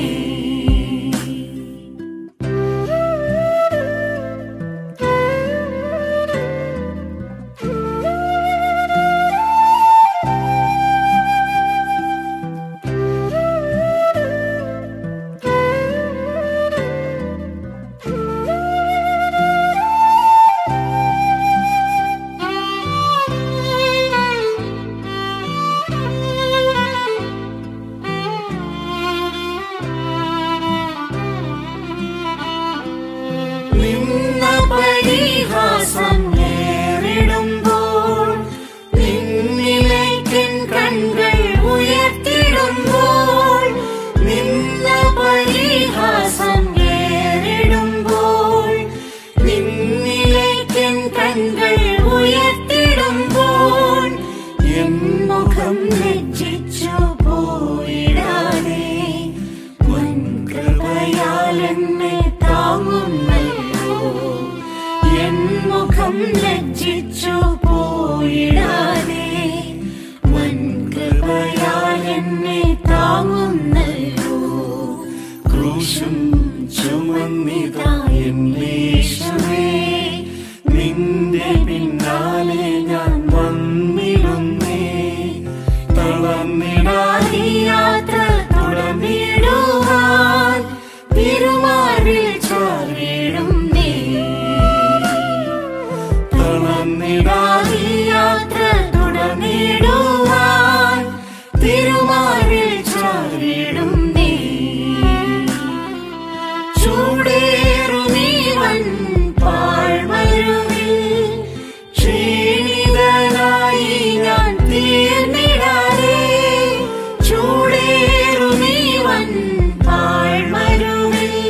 നിന്ന പരിഹാസം നേരിടുമ്പോൾ നിന്നിലേക്കൻ കണ്ണുകൾ ഉയർത്തിടുമ്പോൾ നിന്ന പരിഹാസം നേരിടുമ്പോൾ നിന്നിലേക്കൻ കണ്ണുകൾ ഉയർത്തിടുമ്പോൾ എൻ മുഖം ലജ്ജിച്ചു പോയിടാതെ വൻ കൃപയാൽ എന്നെ താങ്ങുന്നല്ലോ എൻ മുഖം ലജ്ജിച്ചു പോയിടാതെ വൻ കൃപയാൽ എന്നെ താങ്ങുന്നല്ലോ ക്രൂശും ചുമന്നിതാ എന്നേശുവേ നിന്റെ പിന്നാലെ ഞാൻ വന്നിടുന്നേ തളർന്നിടാതെ യാത്ര തുടർന്നിടുവാൻ തിരുമാറിൽ ചാരിടും നീ തളർന്നിടാതെ യാത്ര തുടർന്നിടുവാൻ തിരുമാറിൽ ചാരിടും നീ ചൂടേറുമീവൻ പാഴ്മരുവിൽ ക്ഷീണിതനായി ഞാൻ തീർന്നിടാതെ ചൂടേറുമീവൻ പാഴ്മരുവിൽ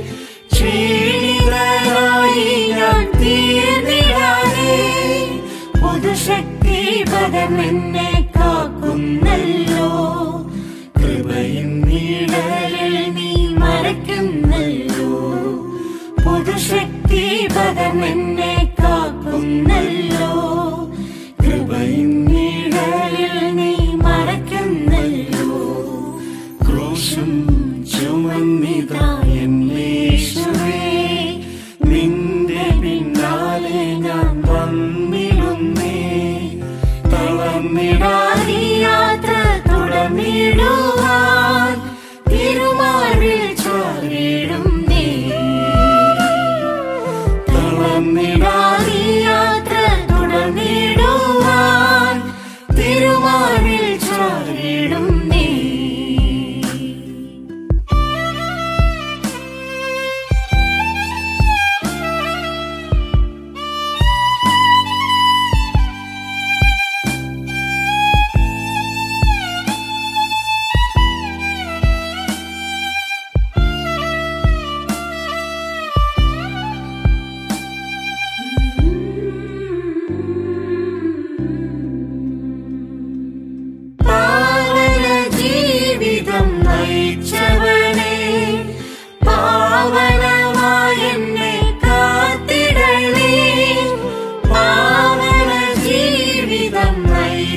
ക്ഷീണിതനായി ഞാൻ തീർന്നിടാതെ പുതുശക്തി പകർന്നെന്നെ കാക്കുന്നല്ലോ കൃപയും നീടലിൽ നീ മറയ്ക്കുന്നല്ലോ പുതുശക്തി പകർന്നെന്നെ കാക്കുന്നല്ലോ കൃപയും നീടലിൽ നീ മറയ്ക്കുന്നല്ലോ ക്രൂശും ചുമന്നിതാ എന്നേശുവേ നിന്റെ പിന്നാലെ ഞാൻ വന്നിടുന്നേ തളർന്നിടാതെ യാത്ര തുടർന്നിടുവാൻ തിരുമാറിൽ ചാരിടും നീ തളർന്നിടാതെ യാത്ര തുടർന്നിടുവാൻ തിരുമാറിൽ ചാരിടും നീ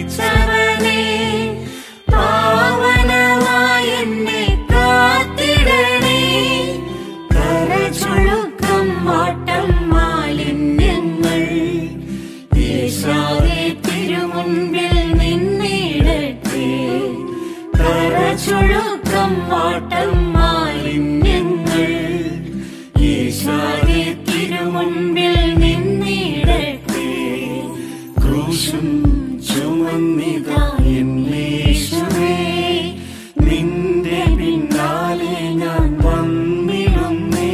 വിളിച്ചവനെ പാവനമായ എന്നെ കാത്തിടണേ കരചുളുക്കം വാട്ടം മാലിന്യങ്ങൾ യേശാവേ തിരുമുൻപിൽ നിന്നിടട്ടെ കരചുളുക്കം വാട്ടം മാലിന്യങ്ങൾ യേശാവേ തിരുമുൻപിൽ നിന്നിടട്ടെ ക്രൂശും ചുമന്നിതാ എന്നേശുവേ നിന്റെ പിന്നാലെ ഞാൻ വന്നിടുന്നേ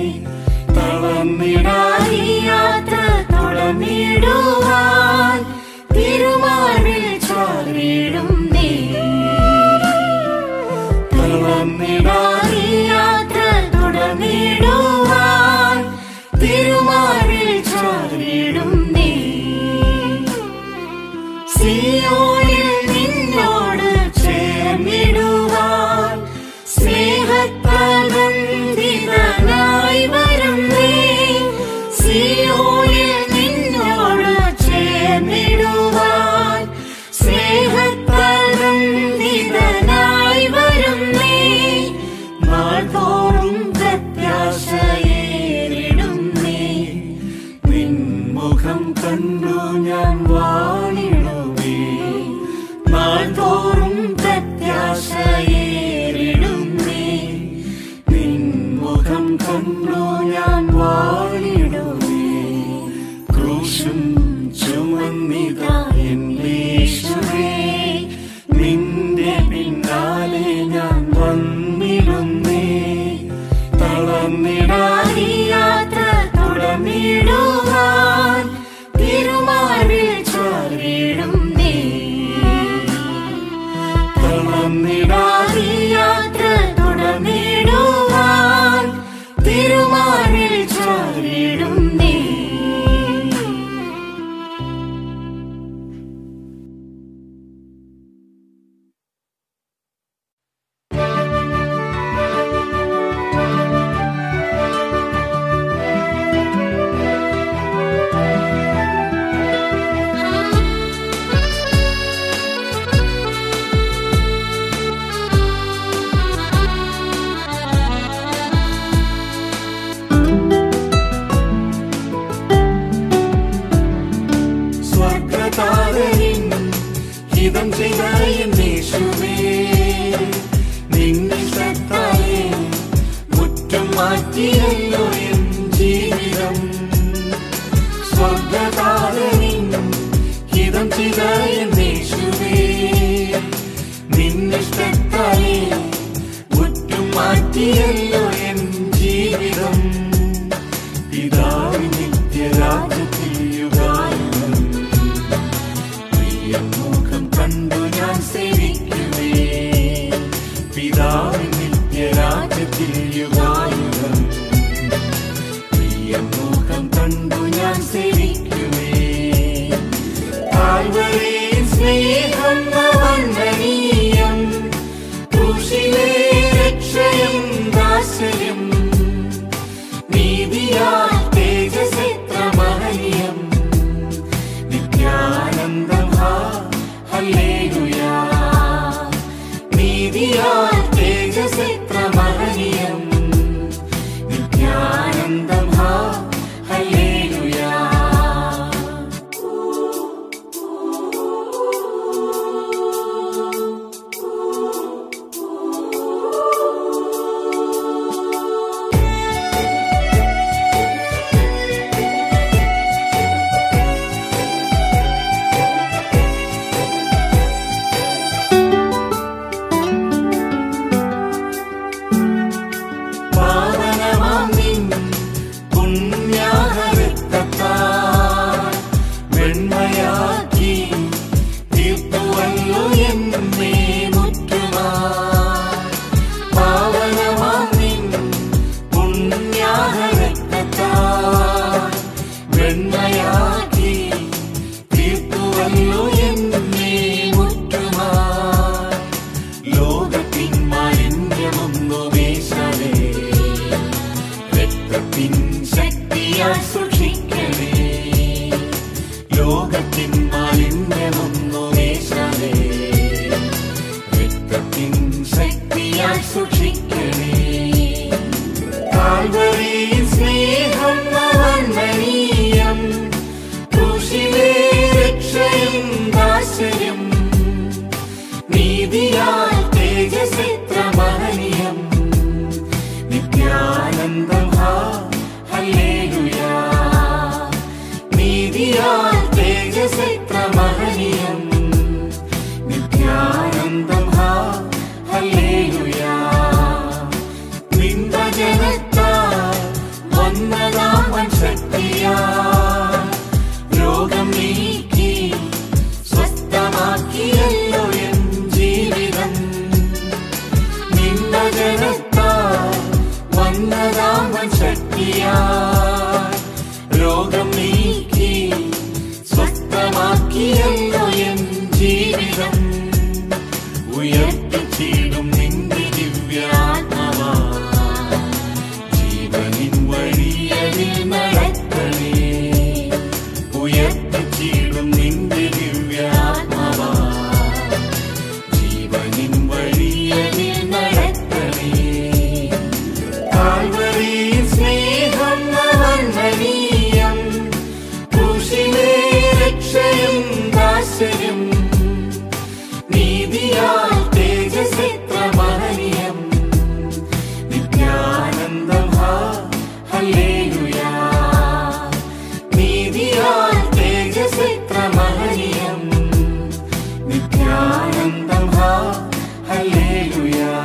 തളർന്നിടായി യാത്ര തുടർന്നിടുവാൻ തിരുമാറിൽ ചാറിടുന്നേ തളർന്നിടായി യാത്ര തുടർന്നിടുവാൻ തിരുമാറിൽ ചാറിടുന്നേ സിയോനിൽ നിന്നോട് ചേർന്നിടുവാൻ സ്നേഹത്താൽ ബന്ധിതനായി വരുന്നേ സിയോനിൽ നിന്നോട് ചേർന്നിടുവാൻ സ്നേഹത്താൽ ബന്ധിതനായി വരുന്നേ നാൾതോറും പ്രത്യാശയേറിടുന്നേ നിൻമുഖം കണ്ടു ഞാൻ വാണിടുമേ നാൾതോറും പ്രത്യാശയേറിടുന്നേ നിൻമുഖം കണ്ടു ഞാൻ വാണിടുമേ ക്രൂശും ചുമന്നിതാ എന്നേശുവേ നിന്റെ പിന്നാലെ ഞാൻ വന്നിടുന്നേ തളർന്നിടായി യാത്ര തുടർന്നിടുവാൻ തിരുമാറിൽ ചാറിടുന്നേ തളർന്നിടായി യാത്ര തുടർന്നിടുവാൻ തിരുമാറിൽ ചാറിടുന്നേ സ്വർഗതാരനിൻ ഹിതം ചെയ്ത എന്നേശുവേ നിന്നിഷ്ടത്താലേ മുറ്റം മാറ്റിയല്ലോ എൻ ജീവിതം സ്വർഗതാരനിൻ ഹിതം ചെയ്ത എന്നേശുവേ നിന്നിഷ്ടത്താലേ മുറ്റും മാറ്റിയല്ലോ എൻ ജീവിതം പിതാവിൻ നിത്യരാജ്യത്തിൽ യുഗായുഗം പ്രിയമുഖം കണ്ടു ഞാൻ സേവിക്കുവേ പിതാവിൻ നിത്യരാജ്യത്തിൽ യുഗായുഗം പ്രിയമുഖം കണ്ടു ഞാൻ സേവിക്കുവേ കാൽവരിയിൽ സ്നേഹം നവന്ദനീയം ക്രൂശിലെ രക്ഷയും ദാസര്യം നീതിയാൽ തേജസെത്ര മഹനീയം നിത്യാനന്ദം ഹാ ഹല്ലേലൂയാ നീതിയാൽ തേജസെത്ര മഹനീയം നിത്യാനന്ദം ഹാ ഹല്ലേലൂയാ സ്വസ്ഥമാക്കിയല്ലോ എൻ ജീവിതം നിന്നജനത്താൽ വന്നതാമൻ ശക്തിയാൽ രോഗം നീക്കി സ്വസ്ഥമാക്കിയല്ലോ എൻ ജീവിതം ഉയർത്തിച്ചിടും നിന്റെ ദിവ്യാത്മാവാ ജീവനിൻ വഴിയതിൽ നടക്കണേ ഉയർത്തിച്ചിടും നിന്റെ ദിവ്യാത്മാവാ ജീവനിൻ വഴിയതിൽ നടക്കണേ കാൽവരിയിൽ സ്നേഹം നവന്മനീയം ക്രൂശിലെ രക്ഷയും ദാശയും നീതിയാൽ തേജസിത്ര മഹനീയം നിത്യാനന്ദം ഹാ ഹല്ലേലൂയാ നീതിയാൽ തേജസിത്ര മഹനീയം നിത്യാനന്ദം ഹാ ഹല്ലേലൂയാ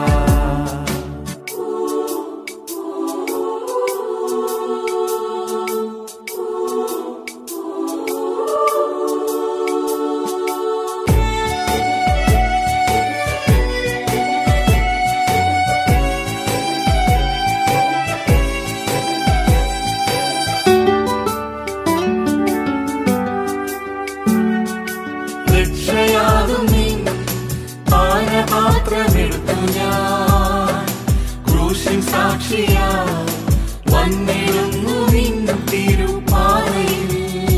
രക്ഷയാകും നിൻ പാനപാത്രമെടുത്തു ഞാൻ ക്രൂശിൻ സാക്ഷിയാ വന്നിടുന്നു നിൻ തിരുപാതയിൽ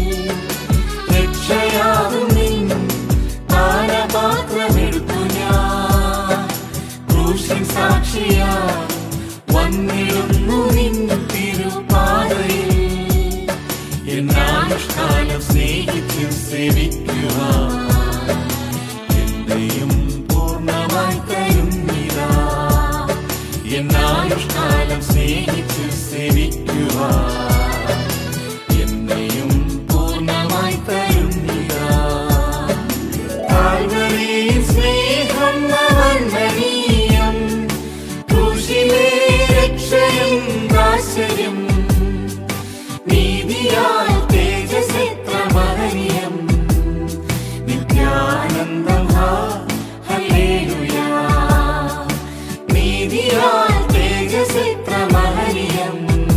രക്ഷയാകും നിൻ പാനപാത്രമെടുത്തു ഞാൻ ക്രൂശിൻ സാക്ഷിയാ വന്നിടുന്നു നിൻ തിരുപാതയിൽ എന്നാനുഷ്കാലം സ്നേഹിച്ച് സേവിക്കുവാൻ എന്റെയും പൂർണ്ണമായി തരുന്നിതാ എന്നാനുഷ്കാലം സ്നേഹിച്ച് സേവിക്കുവാൻ എന്നെയും പൂർണ്ണമായി തരുന്നിതാ കാൽവരിയിൽ സ്നേഹം നവന്മനീയം ക്രൂശിലെ രക്ഷയും ദാശയും നീതിയാൽ തേജസിത്ര മഹനീയം നിത്യാനന്ദം ഹാ ഹല്ലേലൂയാ നീതിയാൽ തേജസിത്ര മഹനീയം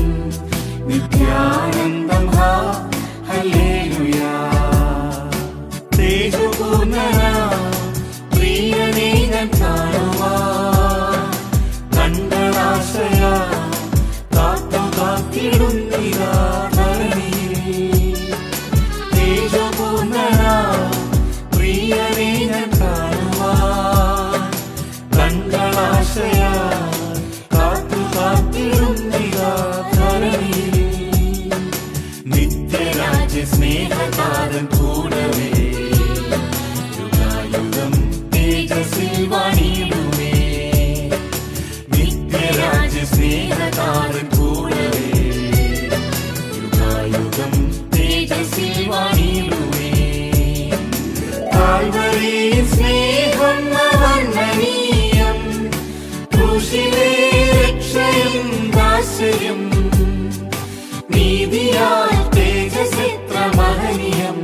നിത്യാനന്ദം ഹാ ഹല്ലേലൂയാ തേജപൂർണനാ പ്രിയനേ ഞാൻ കാണുവാൻ കണ്ടനാശയാ കാത്തു കാത്തിടുന്നിതാ ധരണിയിൽ തേജപൂർണനാ പ്രിയനേ ഞാൻ കാണുവാൻ കണ്ടനാശയാ കാത്തു കാത്തിടുന്നിതാ ധരണിയിൽ നിത്യരാജ്യ സ്നേഹതാരൻ കൂടവേ യുഗായുഗം തേജസ്സിൽ വാണിടുമേ നിത്യരാജ്യ സ്നേഹതാരൻ കൂടവേ യുഗായുഗം തേജസ്സിൽ വാണിടുമേ കാൽവരിയിൽ സ്നേഹം നവന്മനീയം ക്രൂശിലെ രക്ഷയും ദാശയും നീതിയാൽ തേജസിത്ര മഹനീയം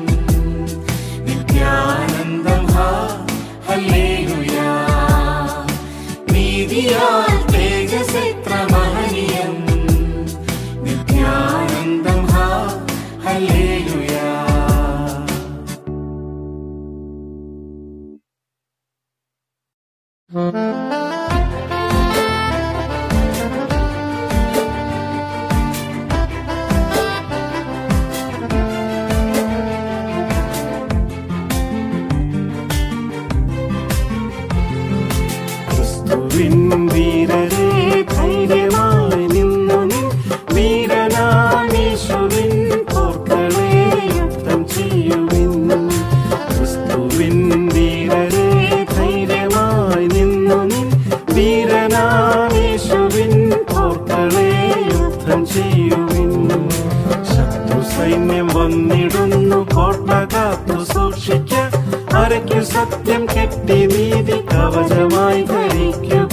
നിത്യാനന്ദം ഹാ ഹല്ലേലൂയാ നീതിയാൽ തേജസിത്ര മഹനീയം നിത്യാനന്ദം ഹാ ഹല്ലേലൂയാ ക്രിസ്തുവിൻ വീരരെ ധൈര്യമായി നിന്നു നിൻ വീരനാമീശുവിൻ പോർക്കളെ യുദ്ധം ചെയ്യുവിൻ ക്രിസ്തുവിൻ വീരരെ ധൈര്യമായി നിന്നു നിൻ വീരനാമീശുവിൻ പോർക്കളെ യുദ്ധം ചെയ്യുവിൻ ശത്രു സൈന്യം വന്നിടുന്നു കോട്ട കാത്തു സൂക്ഷിക്ക അരയ്ക്കു സത്യം കെട്ടി നീതി കവചമായി ധരിക്കുക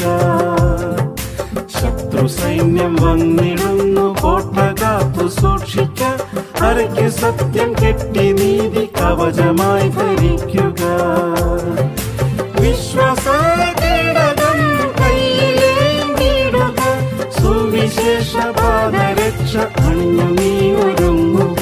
ശത്രു സൈന്യം വന്നിടുന്നു കോട്ട കാത്തു സൂക്ഷിക്ക അരയ്ക്ക് സത്യം കെട്ടി നീതി കവചമായി ധരിക്കുക വിശ്വാസ കേടകം കയ്യിലേന്തിടുക സുവിശേഷ പാദരക്ഷ അണിഞ്ഞു നീ ഒരുങ്ങുക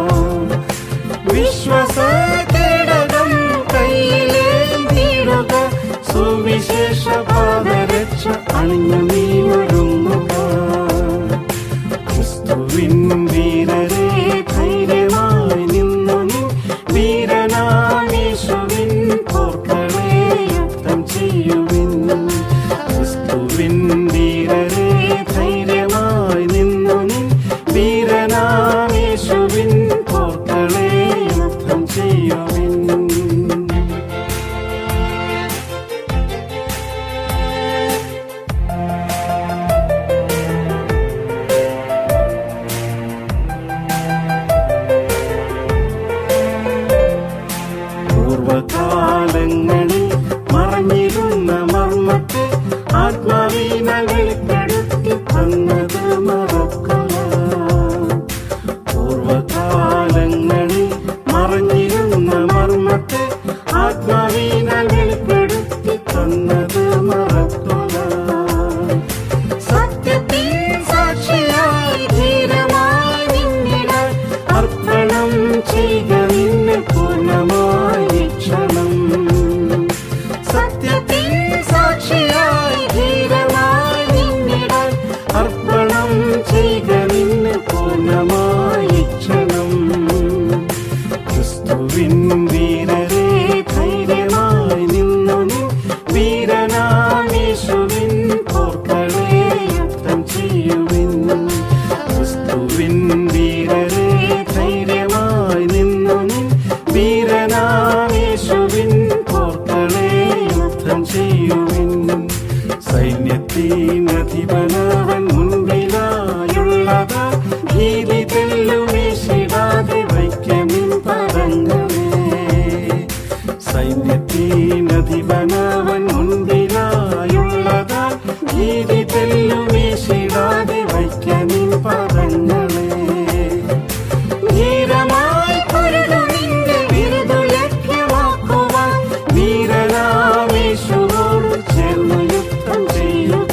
വിശ്വാസ കേടകം കയ്യിലേന്തിടുക സുവിശേഷ പാദരക്ഷ അണിഞ്ഞു നീ ഒരുങ്ങുക ക്രിസ്തുവിൻ വീരരെ ധൈര്യമായി നിന്നു നീ വീരനാമീശുവിൻ പോർക്കളെ യുദ്ധം ചെയ്യുവിൻ ക്രിസ്തുവിൻ വീരരെ ധൈര്യമായി നിന്നു നീ വീരനാമീശുവിൻ പോർക്കളെ യുദ്ധം ചെയ്യുവിൻ പൂർവകാലങ്ങളിൽ മറഞ്ഞിരുന്ന മർമ്മത്തെ ആത്മാവിനാൽ വെളിപ്പെടുത്തി തന്നത് മറക്കുക പൂർവകാലങ്ങളിൽ മറഞ്ഞിരുന്ന മർമ്മത്തെ ആത്മാവിനാൽ വെളിപ്പെടുത്തി തന്നത് മറക്കുക സത്യത്തിൻ സാക്ഷിയായി ധീരമായി നിന്നിടാൻ അർപ്പണം ചെയ്യുക നിന്നെ പൂർണ്ണമായി ക്ഷണം സത്യത്തിൻ സാക്ഷിയായി ധീരമായി നിന്നിടാൻ അർപ്പണം ചെയ്യുക നിന്നെ പൂർണ്ണമായി ക്ഷണം ക്രിസ്തുവിൻ വീരരെ ധൈര്യമായി നിന്നു നീ വീരനാമീശുവിൻ പോർക്കളെ യുദ്ധം ചെയ്യുവിൻ ക്രിസ്തുവിൻ വീരരെ ധൈര്യമായി നിന്നു നീ വീരനാമീശുവിൻ പോർക്കളെ യുദ്ധം ചെയ്യുവിൻ സൈന്യത്തിനധിപനവൻ മുൻപിലായുള്ളത് ഭീതി തെല്ലുമീശിടാതെ വയ്ക്കമിൻ പദങ്ങളെ സൈന്യത്തിനധിപനവൻ മുൻപിലായുള്ളത് ഭീതി തെല്ലുമീശിടാതെ വയ്ക്കമിൻ പദങ്ങളെ ധീരമായി പൊരുതു നിന്റെ വിരുദു ലഭ്യമാക്കുവാൻ വീരനാമേശുവോട് ചേർന്ന് യുദ്ധം ചെയ്യുക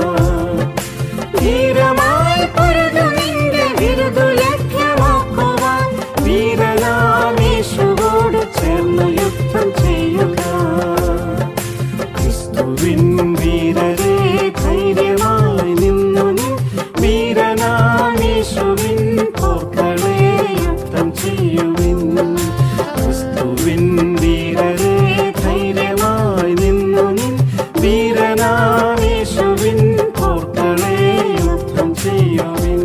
ധീരമായി പൊരുതു നിന്റെ വിരുദു ലഭ്യമാക്കുവാൻ വീരനാമേശുവോട് ചേർന്ന് യുദ്ധം ചെയ്യുക ക്രിസ്തുവിൻ വീരരെ ധൈര്യമായി നിന്നു നീ വീരനാമീശുവിൻ പോർക്കളെ യുദ്ധം ചെയ്യുവിൻ ക്രിസ്തുവിൻ വീരരെ ധൈര്യമായി നിന്നു നീ വീരനാമീശുവിൻ പോർക്കളെ യുദ്ധം ചെയ്യുവിൻ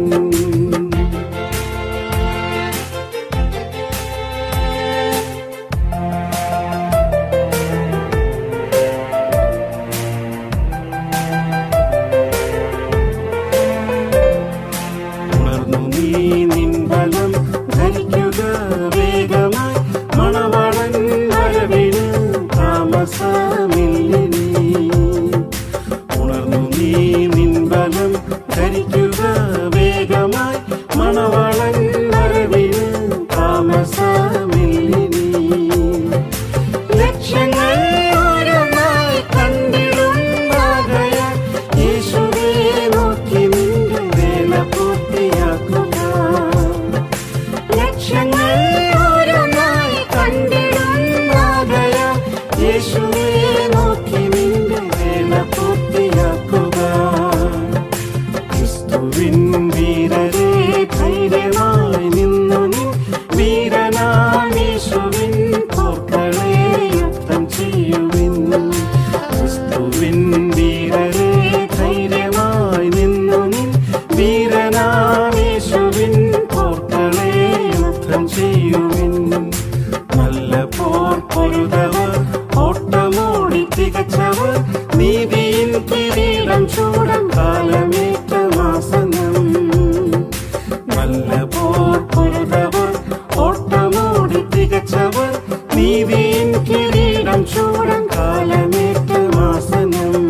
ഉണർന്നു നീ നിൻ ബലം ധരിക്കുക വേഗമായി മണവാളൻ വരവിന് താമസമില്ലിനി ഉണർന്നു നീ നിൻ ബലം ധരിക്കുക വേഗമായി മണവാളൻ വരവിന് താമസമില്ലിനി ലക്ഷ്യങ്ങൾ ഓരോന്നായി കണ്ടിടുന്നാകയാൽ യേശുവേ നോക്കി നിന്റെ വേല പൂർത്തിയാക്കുക ലക്ഷ്യങ്ങൾ ഓരോന്നായി കണ്ടിടുന്നാകയാൽ യേശുവേ നോക്കി നിന്റെ വേല പൂർത്തിയാക്കുക ക്രിസ്തുവിൻ വീരരെ ധൈര്യമായി നിന്നു നീ വീരനാമീശുവിൻ പോർക്കളെ യുദ്ധം ചെയ്യുവിൻ ക്രിസ്തുവിൻ വീരരെ ധൈര്യമായി നിന്നു നീ വീരനാമീശുവിൻ പോർക്കളെ യുദ്ധം ചെയ്യുവിൻ നല്ല പോർ പൊരുതവർ ഓട്ടമോടി തികച്ചവർ നീതിயின் കിരീടം ചൂടം കാലമേറ്റമാസനം നല്ല പോർ പൊരുതവർ ഓട്ടമോടി തികച്ചവർ നീതിயின் കിരീടം ചൂടം കാലമേറ്റമാസനം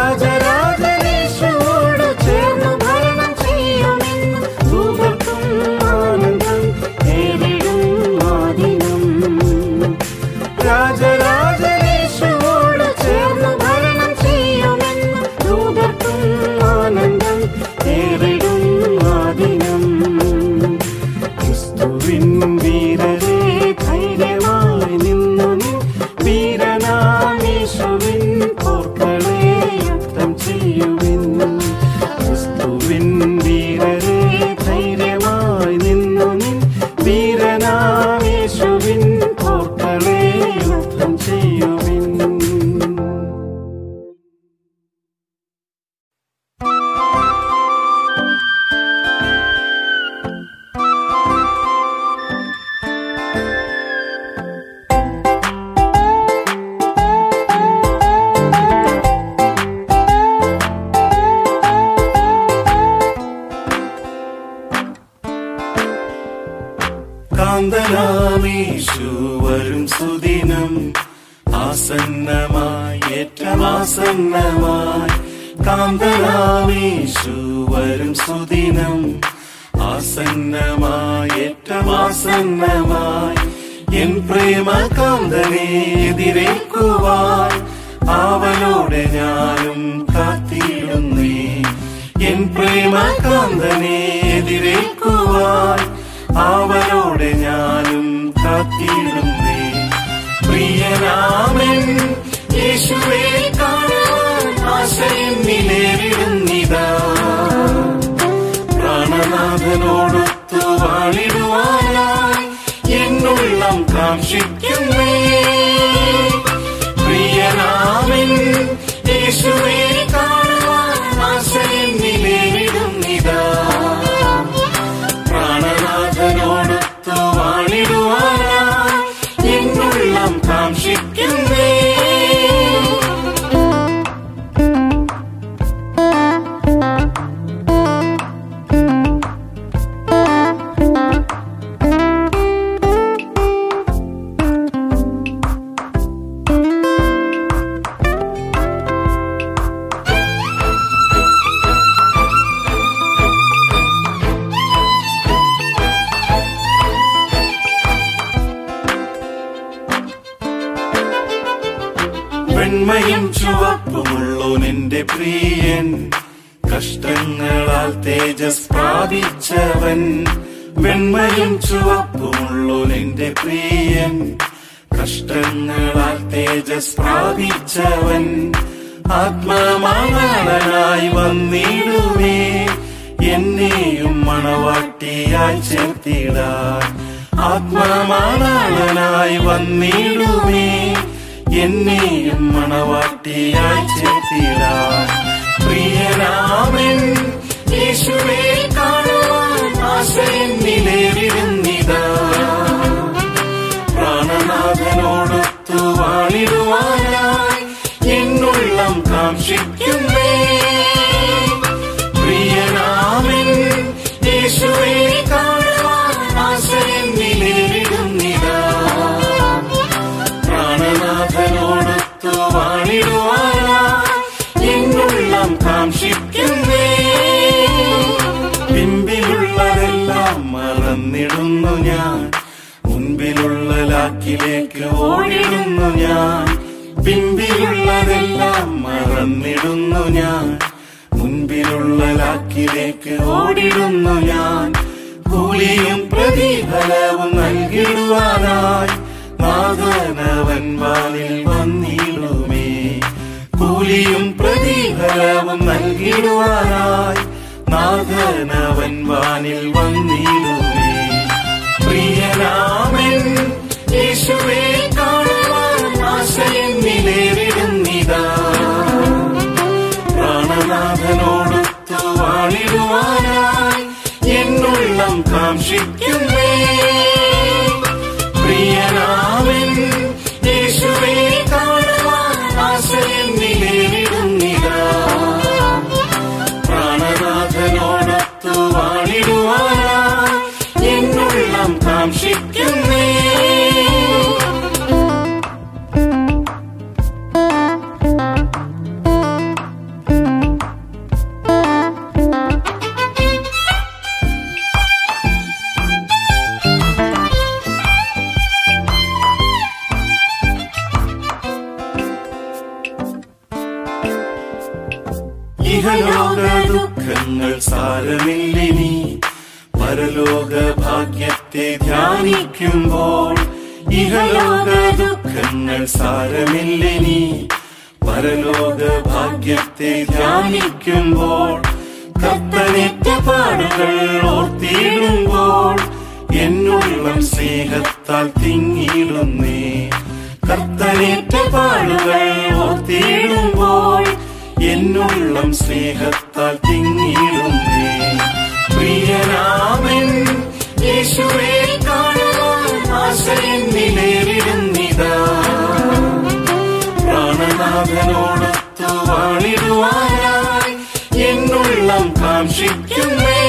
രാജരാജനേശുവോട് ചേർന്ന് ഭരണം ചെയ്യുമെന്ന് ദൂതർക്കും ചെയ്യുവിൻ കാന്തനാമേശു വരും സുദിനം ആസന്നമായി ഏറ്റമാസന്നമായി കാന്തനാമേശു വരും സുദിനം ആസന്നമായി ഏറ്റമാസന്നമായി എൻ പ്രേമ കാന്തനെ എതിരേക്കുവാൻ ആവലോടെ ഞാനും കാത്തിടുന്നേ എൻ പ്രേമ കാന്തനെ എതിരേക്കുവാൻ അവരോടെ ഞാനും കാത്തിടുന്നേ പ്രിയനാമൻ യേശുവേ കാണാൻ ആശയെന്നിലേറിടുന്നിതാ പ്രാണനാഥനോടൊത്തു വാണിടുവാനായി എന്നുള്ളം കാക്ഷിക്കുന്നേ പ്രിയനാമൻ യേശുവേ കാണാൻ ആശയെന്നിലേറിടുന്നിതാ പ്രാണനാഥനോടൊത്തു വാണിടുവാനായി എന്നുള്ളം കാക്ഷിക്കുന്നേ വെണ്മയും ചുവപ്പുമുള്ളോൻ എന്റെ പ്രിയൻ കഷ്ടങ്ങളാൽ തേജസ് പ്രാപിച്ചവൻ വെണ്മയും ചുവപ്പുമുള്ളോൻ എന്റെ പ്രിയൻ കഷ്ടങ്ങളാൽ തേജസ് പ്രാപിച്ചവൻ ആത്മമാനായി വന്നിടുവേ എന്നെയും മണവാട്ടിയായി ചേർത്തിടാൻ ആത്മമാനായി വന്നിടുവേ എന്നെയും മണവാട്ടിയായി ചേർത്തിടാൻ പ്രിയനാമൻ യേശുവേ കാണുവാൻ ആശയെന്നിലേറിടുന്നിതാ പ്രാണനാഥനോടൊത്തു വാണിടുവാനായി എന്നുള്ളം കാക്ഷിക്കുന്നേ പ്രിയനാമൻ യേശുവേ കാണുവാൻ ആശയെന്നിലേറിടുന്നിതാ പ്രാണനാഥനോടൊത്തു വാണിടുവാനായി എന്നുള്ളം കാക്ഷിക്കുന്നേ പിമ്പിലുള്ളതെല്ലാം മറന്നിടുന്നു ഞാൻ മുൻപിലുള്ള ലാക്കിലേക്ക് ഓടിടുന്നു ഞാൻ പിമ്പിലുള്ളതെല്ലാം മറന്നിടുന്നു ഞാൻ മുൻപിലുള്ള ലാക്കിലേക്ക് ഓടിടുന്നു ഞാൻ കൂലിയും പ്രതിഫലവും നൽകിടുവാനായി നാഥനവൻ വാനിൽ വന്നിടുമേ കൂലിയും പ്രതിഫലവും നൽകിടുവാനായി നാഥനവൻ വാനിൽ വന്നിടുമേ പ്രിയനാമൻ യേശുവേ കാണുവാൻ ആശയെന്നിലേറിടുന്നിതാ പ്രാണനാഥനോടൊത്തു വാണിടുവാനായി എന്നുള്ളം കാക്ഷിക്കുന്നേ പ്രിയനാമൻ യേശുവേ കാണുവാൻ ആശയെന്നിലേറിടുന്നിതാ പ്രാണനാഥനോടൊത്തു വാണിടുവാനായി എന്നുള്ളം കാക്ഷിക്കുന്നേ ഇഹലോക ദുഃഖങ്ങൾ സാരമില്ലിനി പരലോക ഭാഗ്യത്തെ ധ്യാനിക്കുമ്പോൾ ഇഹലോക ദുഃഖങ്ങൾ സാരമില്ലിനി പരലോക ഭാഗ്യത്തെ ധ്യാനിക്കുമ്പോൾ കത്തനേറ്റ പാടുകൾ ഓർത്തിടുമ്പോൾ എന്നുള്ളം സ്നേഹത്താൽ തിങ്ങിടുന്നേ കർത്തനേറ്റ എന്നുള്ളം സ്നേഹത്താൽ തിങ്ങിയിടുന്നേ പ്രിയനാമൻ യേശുവേ കാണുവാൻ ആശ എന്നിലേറിടുന്നിതാ പ്രാണനാഥനോടൊത്തു വാണിടുവാനായി എന്നുള്ളം കാക്ഷിക്കുന്നേ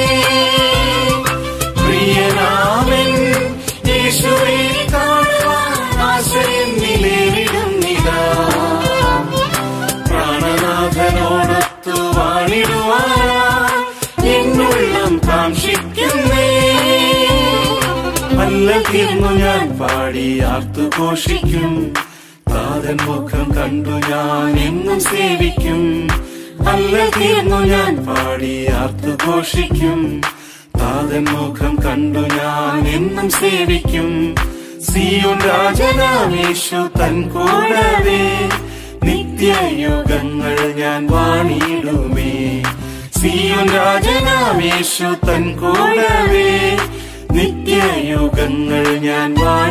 പ്രിയനാമൻ യേശുവേ കാണുവാൻ ആശ എന്നിലേറിടുന്നിതാ പ്രാണനാഥനോടൊത്തു വാണിടുവാനായി എന്നുള്ളം കാക്ഷിക്കുന്നേ അല്ല തീർന്നു ഞാൻ പാടി ആർത്തു ഘോഷിക്കും താതൻ മുഖം കണ്ടു ഞാൻ എന്നും സേവിക്കും അല്ല തീർന്നു ഞാൻ പാടി ആർത്തു ഘോഷിക്കും താതൻ മുഖം കണ്ടു ഞാൻ എന്നും സേവിക്കും സിയോൻ രാജനാമേശു തൻ കൂടവേ നിത്യയുഗങ്ങൾ ഞാൻ വാണിടുമേ സിയോൻ രാജനാമേശു തൻ കൂടവേ നിത്യയുഗങ്ങൾ ഞാൻ വാണി